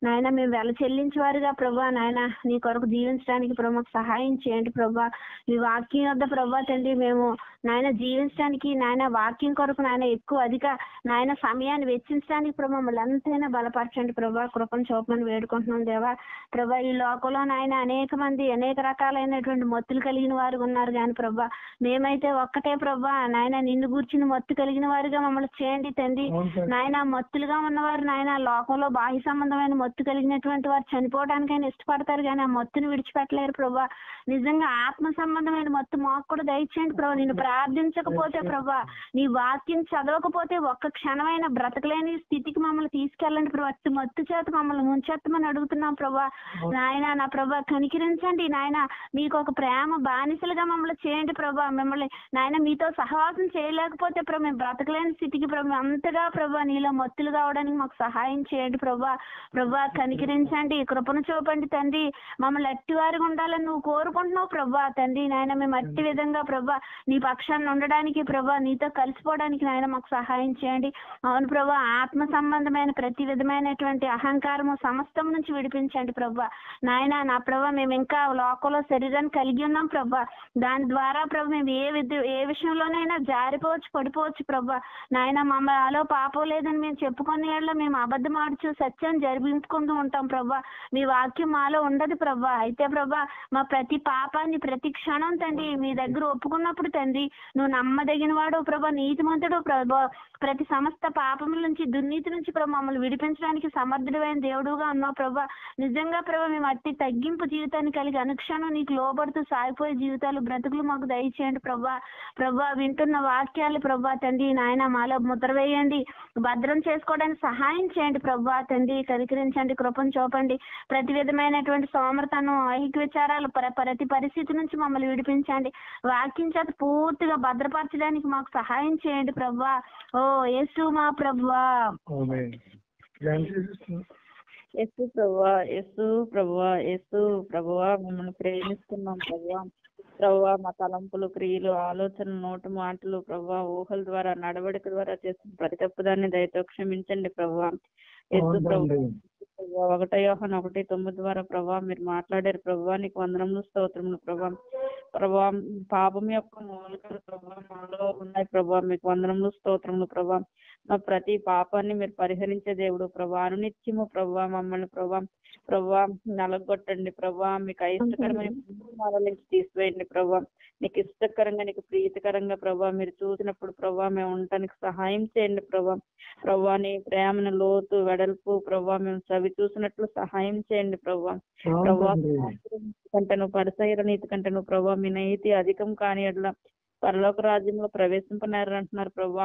నాయన మేము వెల చెల్లించేవారుగా ప్రభా నాయన నీ కొరకు జీవించడానికి ప్రభా మాకు సహాయం చేయండి ప్రభా మీ వాక్యం వద్ద ప్రభా తండ్రి మేము నాయన జీవించడానికి నాయన వాక్యం కొరకు నాయన ఎక్కువ అధిక నాయన సమయాన్ని వెచ్చించడానికి ప్రభా మమ్మల్ని ఎంతైనా బలపరచండి ప్రభా కృపను చూపమని వేడుకుంటున్నాం దేవా ప్రభా ఈ లోకంలో నాయన అనేక మంది అనేక రకాలైనటువంటి మత్తులు కలిగిన వారు ఉన్నారు కానీ ప్రభా మేమైతే ఒక్కటే ప్రభా నాయన నిన్ను గూర్చిన మత్తు కలిగిన వారుగా మమ్మల్ని చేయండి తండ్రి అవును తండ్రి. నాయన మత్తులుగా ఉన్నవారు నాయన లోకంలో బాహ్య సంబంధమైన మత్తు కలిగినటువంటి వారు చనిపోవడానికైనా ఇష్టపడతారు కానీ ఆ మత్తుని విడిచిపెట్టలేరు ప్రభా నిజంగా ఆత్మ సంబంధమైన మత్తు మాకు కూడా దయచేయండి ప్రభా నిన్ను ప్రార్థించకపోతే ప్రభా నీ వాక్యం చదవకపోతే ఒక్క క్షణమైన బ్రతకలేని స్థితికి మమ్మల్ని తీసుకెళ్ళండి ప్రభా అట్టి మత్తు చేత మమ్మల్ని ముంచెత్తమని అడుగుతున్నాం ప్రభా నాయన నా ప్రభా కనికరించండి నాయన మీకు ఒక ప్రేమ బానిసలుగా మమ్మల్ని చేయండి ప్రభా మిమ్మల్ని నాయన మీతో సహవాసం చేయలేకపోతే ప్రభా మేము బ్రతకలేని స్థితికి ప్రభా మేము అంతగా ప్రభా నీలో మత్తులు కావడానికి మాకు సహాయం చేయండి ప్రభా ప్రభా కనికరించండి కృపను చూపండి తండ్రి మమ్మల్ని అట్టి వారిగా ఉండాలని నువ్వు కోరుకుంటున్నావు ప్రభా తండ్రి నాయన మేము అట్టి విధంగా ప్రభా నీ పక్షాన్ని ఉండడానికి ప్రభా నీతో కలిసిపోవడానికి నాయన మాకు సహాయం చేయండి అవును ప్రభా ఆత్మ సంబంధమైన ప్రతి విధమైనటువంటి అహంకారము సమస్తం నుంచి విడిపించండి ప్రభా నాయన నా ప్రభా మేము ఇంకా లోకంలో శరీరాన్ని కలిగి ఉన్నాం ప్రభా దాని ద్వారా ప్రభా మేము ఏ విధ ఏ విషయంలోనైనా జారిపోవచ్చు పడిపోవచ్చు ప్రభా నాయన మాలో పాపం లేదని మేము చెప్పుకునే ఏళ్ళ మేము అబద్ధం ఆడుచు సత్యం జరిపించుకుంటూ ఉంటాం ప్రభా మీ వాక్యం మాలో ఉండదు ప్రభా అయితే ప్రభా మా ప్రతి పాపాన్ని ప్రతి క్షణం తండ్రి మీ దగ్గర ఒప్పుకున్నప్పుడు తండ్రి నువ్వు నమ్మదగిన వాడు ప్రభా నీతిమంతుడు ప్రభా ప్రతి సమస్త పాపముల నుంచి దుర్నీతి నుంచి ప్రభా మమ్మల్ని విడిపించడానికి సమర్థుడైన దేవుడుగా ఉన్నావు ప్రభా నిజంగా ప్రభా మేము అట్టి తగ్గింపు జీవితాన్ని కలిగి అనుక్షణం నీకు లోబడుతూ సాగిపోయే జీవితాలు బ్రతుకులు మాకు దయచేయండి ప్రభా ప్రభా వింటున్న వాక్యాలు ప్రభా తండ్రి నాయన మాలో ముద్ర వేయండి భద్రం చేసుకోవడానికి సహాయం చేయండి ప్రభా తండ్రి కనికరించండి కృపను చూపండి ప్రతి విధమైనటువంటి సోమరతను ఐహిక విచారాలు ప్ర- ప్రతి పరిస్థితి నుంచి మమ్మల్ని విడిపించండి వాక్యం చేత పూర్తిగా భద్రపరచడానికి మాకు సహాయం చేయండి ప్రభా ఓ యేసు మా ప్రభా ఆమేన్. Thank you sister. యేసు ప్రభువా యేసు ప్రభువా యేసు ప్రభువా మిమ్మల్ని ప్రేమిస్తున్నాం ప్రభువా ప్రభువా మా తలంపులు క్రియలు ఆలోచనలు నోటు మాటలు ప్రభువా ఊహల ద్వారా నడవడిక ద్వారా చేసిన ప్రతి తప్పుదాన్ని దయతో క్షమించండి ప్రభువా యేసు అవును ప్రభు తండ్రి. ప్రభా ఒకటో యోహాను ఒకటి తొమ్మిది ద్వారా ప్రభా మీరు మాట్లాడారు ప్రభా నీకు వందనములు స్తోత్రములు ప్రభా ప్రభా పాపం యొక్క మూలికలు ప్రభా మాలో ఉన్నాయి ప్రభా మీకు వందనములు స్తోత్రములు ప్రభా మా ప్రతి పాపాన్ని మీరు పరిహరించే దేవుడు ప్రభా అనునిత్యము ప్రభా మమ్మల్ని ప్రభా ప్రభా నలగొట్టండి ప్రభా మీకు అయిష్టకరమైన మాల నుంచి తీసివేయండి ప్రభా నీకు ఇష్టకరంగా నీకు ప్రీతికరంగా ప్రభా మీరు చూసినప్పుడు ప్రభా మేము ఉండటానికి సహాయం చేయండి ప్రభా ప్రభా నీ ప్రేమను లోతు వెడల్పు ప్రభా మేము చవి చూసినట్లు సహాయం చేయండి ప్రభా అవును ప్రభా తండ్రి. కంటే నువ్వు పరిసైర నీతి కంటే నువ్వు ప్రభా మీ నీతి అధికం కాని ఎడ్ల పరలోక రాజ్యంలో ప్రవేశింపనారు అంటున్నారు ప్రభా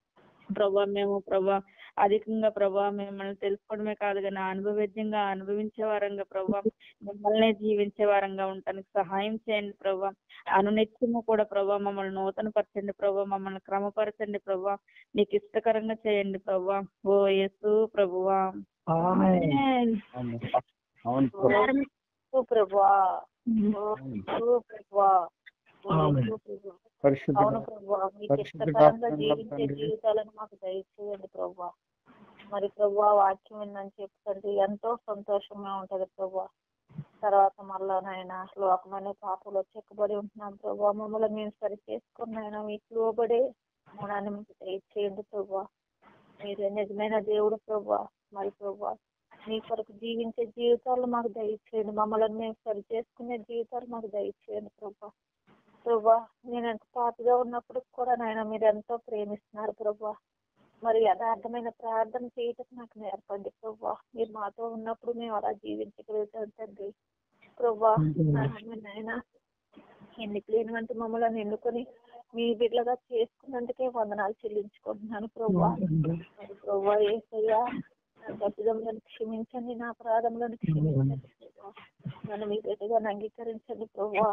ప్రభా మేము ప్రభా అధికంగా ప్రభా మిమ్మల్ని తెలుసుకోవడమే కాదు కానీ అనుభవేద్యంగా అనుభవించే వారంగా ప్రభా మిమ్మల్ని జీవించే వారంగా ఉండటానికి సహాయం చేయండి ప్రభా అనునిత్యము కూడా ప్రభా మమ్మల్ని నూతన పరచండి ప్రభా మమ్మల్ని క్రమపరచండి ప్రభా నీకు ఇష్టకరంగా చేయండి ప్రభా ఓ యేసు ప్రభువా ఆమేన్. అవును ఓ ప్రభువా ఓ యేసు ప్రభువా ఓ ఆమేన్. యేసు ప్రభువా పరిశుద్ధ అవును ప్రభా మీకు పరిశుద్ధ ఇష్టకరంగా ఆత్మ జీవించే తండ్రి. జీవితాలను మాకు దయచేయండి ప్రభా మరి ప్రభా వాక్యం విందని చెప్తండి ఎంతో సంతోషంగా ఉంటది ప్రభా తర్వాత మళ్ళా నాయన లోకమైన పాపలో చెక్కబడి ఉంటున్నాం ప్రభా మమ్మల్ని మేము సరి చేసుకున్నాయన మీకు లోబడే గుణాన్ని మీకు దయచేయండి ప్రభా మీరే నిజమైన దేవుడు ప్రభా మరి ప్రభా మీ కొరకు జీవించే జీవితాలు మాకు దయచేయండి మమ్మల్ని మేము సరి చేసుకునే జీవితాలు మాకు దయచేయండి ప్రభా ప్రభా నేను ఎంత పాతగా ఉన్నప్పుడు కూడా నాయన మీరు ఎంతో ప్రేమిస్తున్నారు ప్రభా మరి యథార్థమైన ప్రార్థన చేయటం నాకు నేర్పండి ప్రభా మీరు మాతో ఉన్నప్పుడు మేము అలా జీవించగలుగుతాం తండ్రి ప్రభా నాయన ఎన్నిక లేనివంటి మమ్మల్ని ఎన్నుకొని మీ బిడ్డలుగా చేసుకున్నందుకే వందనాలు చెల్లించుకుంటున్నాను ప్రభా మరి ప్రభా ఏసయ్యా నా తప్పిదములను క్షమించండి నా అపరాధములను క్షమించండి ప్రభా నన్ను మీ బిడ్డగా అంగీకరించండి ప్రభా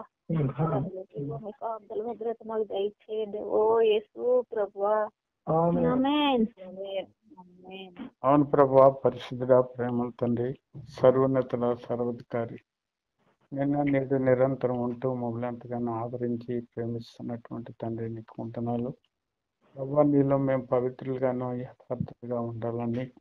మీకు అబ్దుల భద్రత మాకు దయచేయండి ఓ యేసు ప్రభా ఆమేన్. ఆమేన్ ఆమేన్. ఆమేన్. అవును ప్రభా పరిశుద్ధుడా ప్రేమల తండ్రి సర్వోన్నతుల సర్వాధికారి నిన్న నేడు నిరంతరం ఉంటూ మమ్మల్ని ఎంతగానో ఆదరించి ప్రేమిస్తున్నటువంటి తండ్రి నీకు వందనాలు ప్రభా నీలో మేము పవిత్రులుగాను యథార్థతగా ఉండాలని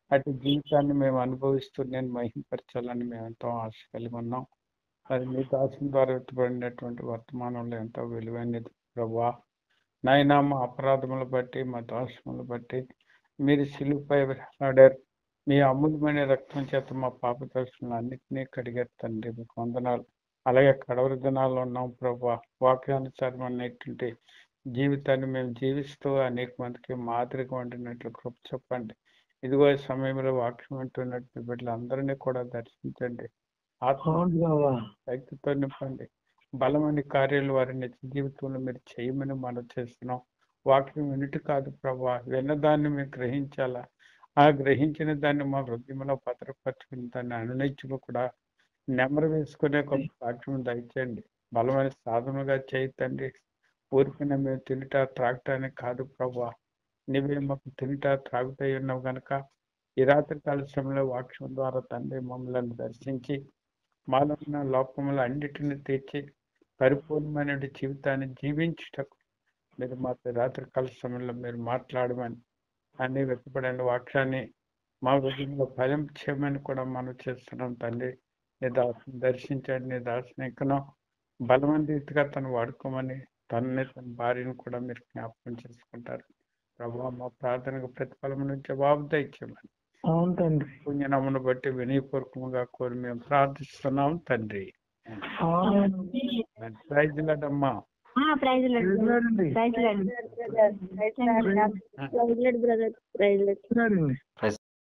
అటు జీవితాన్ని మేము అనుభవిస్తూ నేను మహింపరచాలని మేము ఎంతో ఆశ కలిగి ఉన్నాం అది మీ దాసం ద్వారా ఎత్తుబడినటువంటి వర్తమానంలో ఎంతో విలువైనది ప్రభా నాయనా మా అపరాధములు బట్టి మా దోషములు బట్టి మీరు సిలువుపై ఆడారు మీ అమూల్యమైన రక్తం చేత మా పాప దోషములు అన్నింటినీ కడిగారు తండ్రి మీకు వందనాలు అలాగే కడవరి దినాల్లో ఉన్నాం ప్రభా వాక్యానుసారమైనటువంటి జీవితాన్ని మేము జీవిస్తూ అనేక మందికి మాదిరిగా ఉండినట్లు కృప చెప్పండి ఇదిగో ఈ సమయంలో వాక్యం అంటున్నట్టు బిడ్డలందరినీ కూడా దర్శించండి ఆత్మ అవును ప్రభా శక్తితో నింపండి బలమైన కార్యాలు వారి నిత్య జీవితంలో మీరు చేయమని మనం చేస్తున్నాం వాక్యం వినుటి కాదు ప్రభా విన్నదాన్ని మేము గ్రహించాలా ఆ గ్రహించిన దాన్ని మా హృదయంలో భద్రపరచుకుని దాన్ని అనునిత్యము కూడా నెమరు వేసుకునే గొప్ప వాక్యం దయచేయండి బలమైన సాధనగా చేయతండి ఊరికిన మేము తింటా త్రాగటానికి కాదు ప్రభా నీవే మాకు తింటా త్రాగుతాయి ఉన్నావు గనక ఈ రాత్రి కాల సమయంలో వాక్యం ద్వారా తండ్రి మమ్మల్ని దర్శించి మాలో ఉన్న లోపములు అన్నిటిని తీర్చి పరిపూర్ణమైన జీవితాన్ని జీవించుటకు మీరు మాతో రాత్రి కాల సమయంలో మీరు మాట్లాడమని అన్ని వెతుపడిన వాక్యాన్ని మా హృదయంలో ఫలం చేయమని కూడా మనం చేస్తున్నాం తండ్రి నీ దాసుని దర్శించండి నీ దాసుని ఎక్కనో బలమైన రీతిగా తను వాడుకోమని తనని తన భార్యను కూడా మీరు జ్ఞాపకం చేసుకుంటారు ప్రభావ మా ప్రార్థనకు ప్రతిఫలం నుంచి జవాబు దయచేయమని అవును తండ్రి పుణ్యనమును బట్టి వినయపూర్వకంగా కోరి మేము ప్రార్థిస్తున్నాం తండ్రి ఆమేన్. ప్రైజ్లాడమ్మా ప్రైజ్ ప్రైజ్లాడండి. Praise praise lord. Praise brother praise ప్రైజ్లాడండి.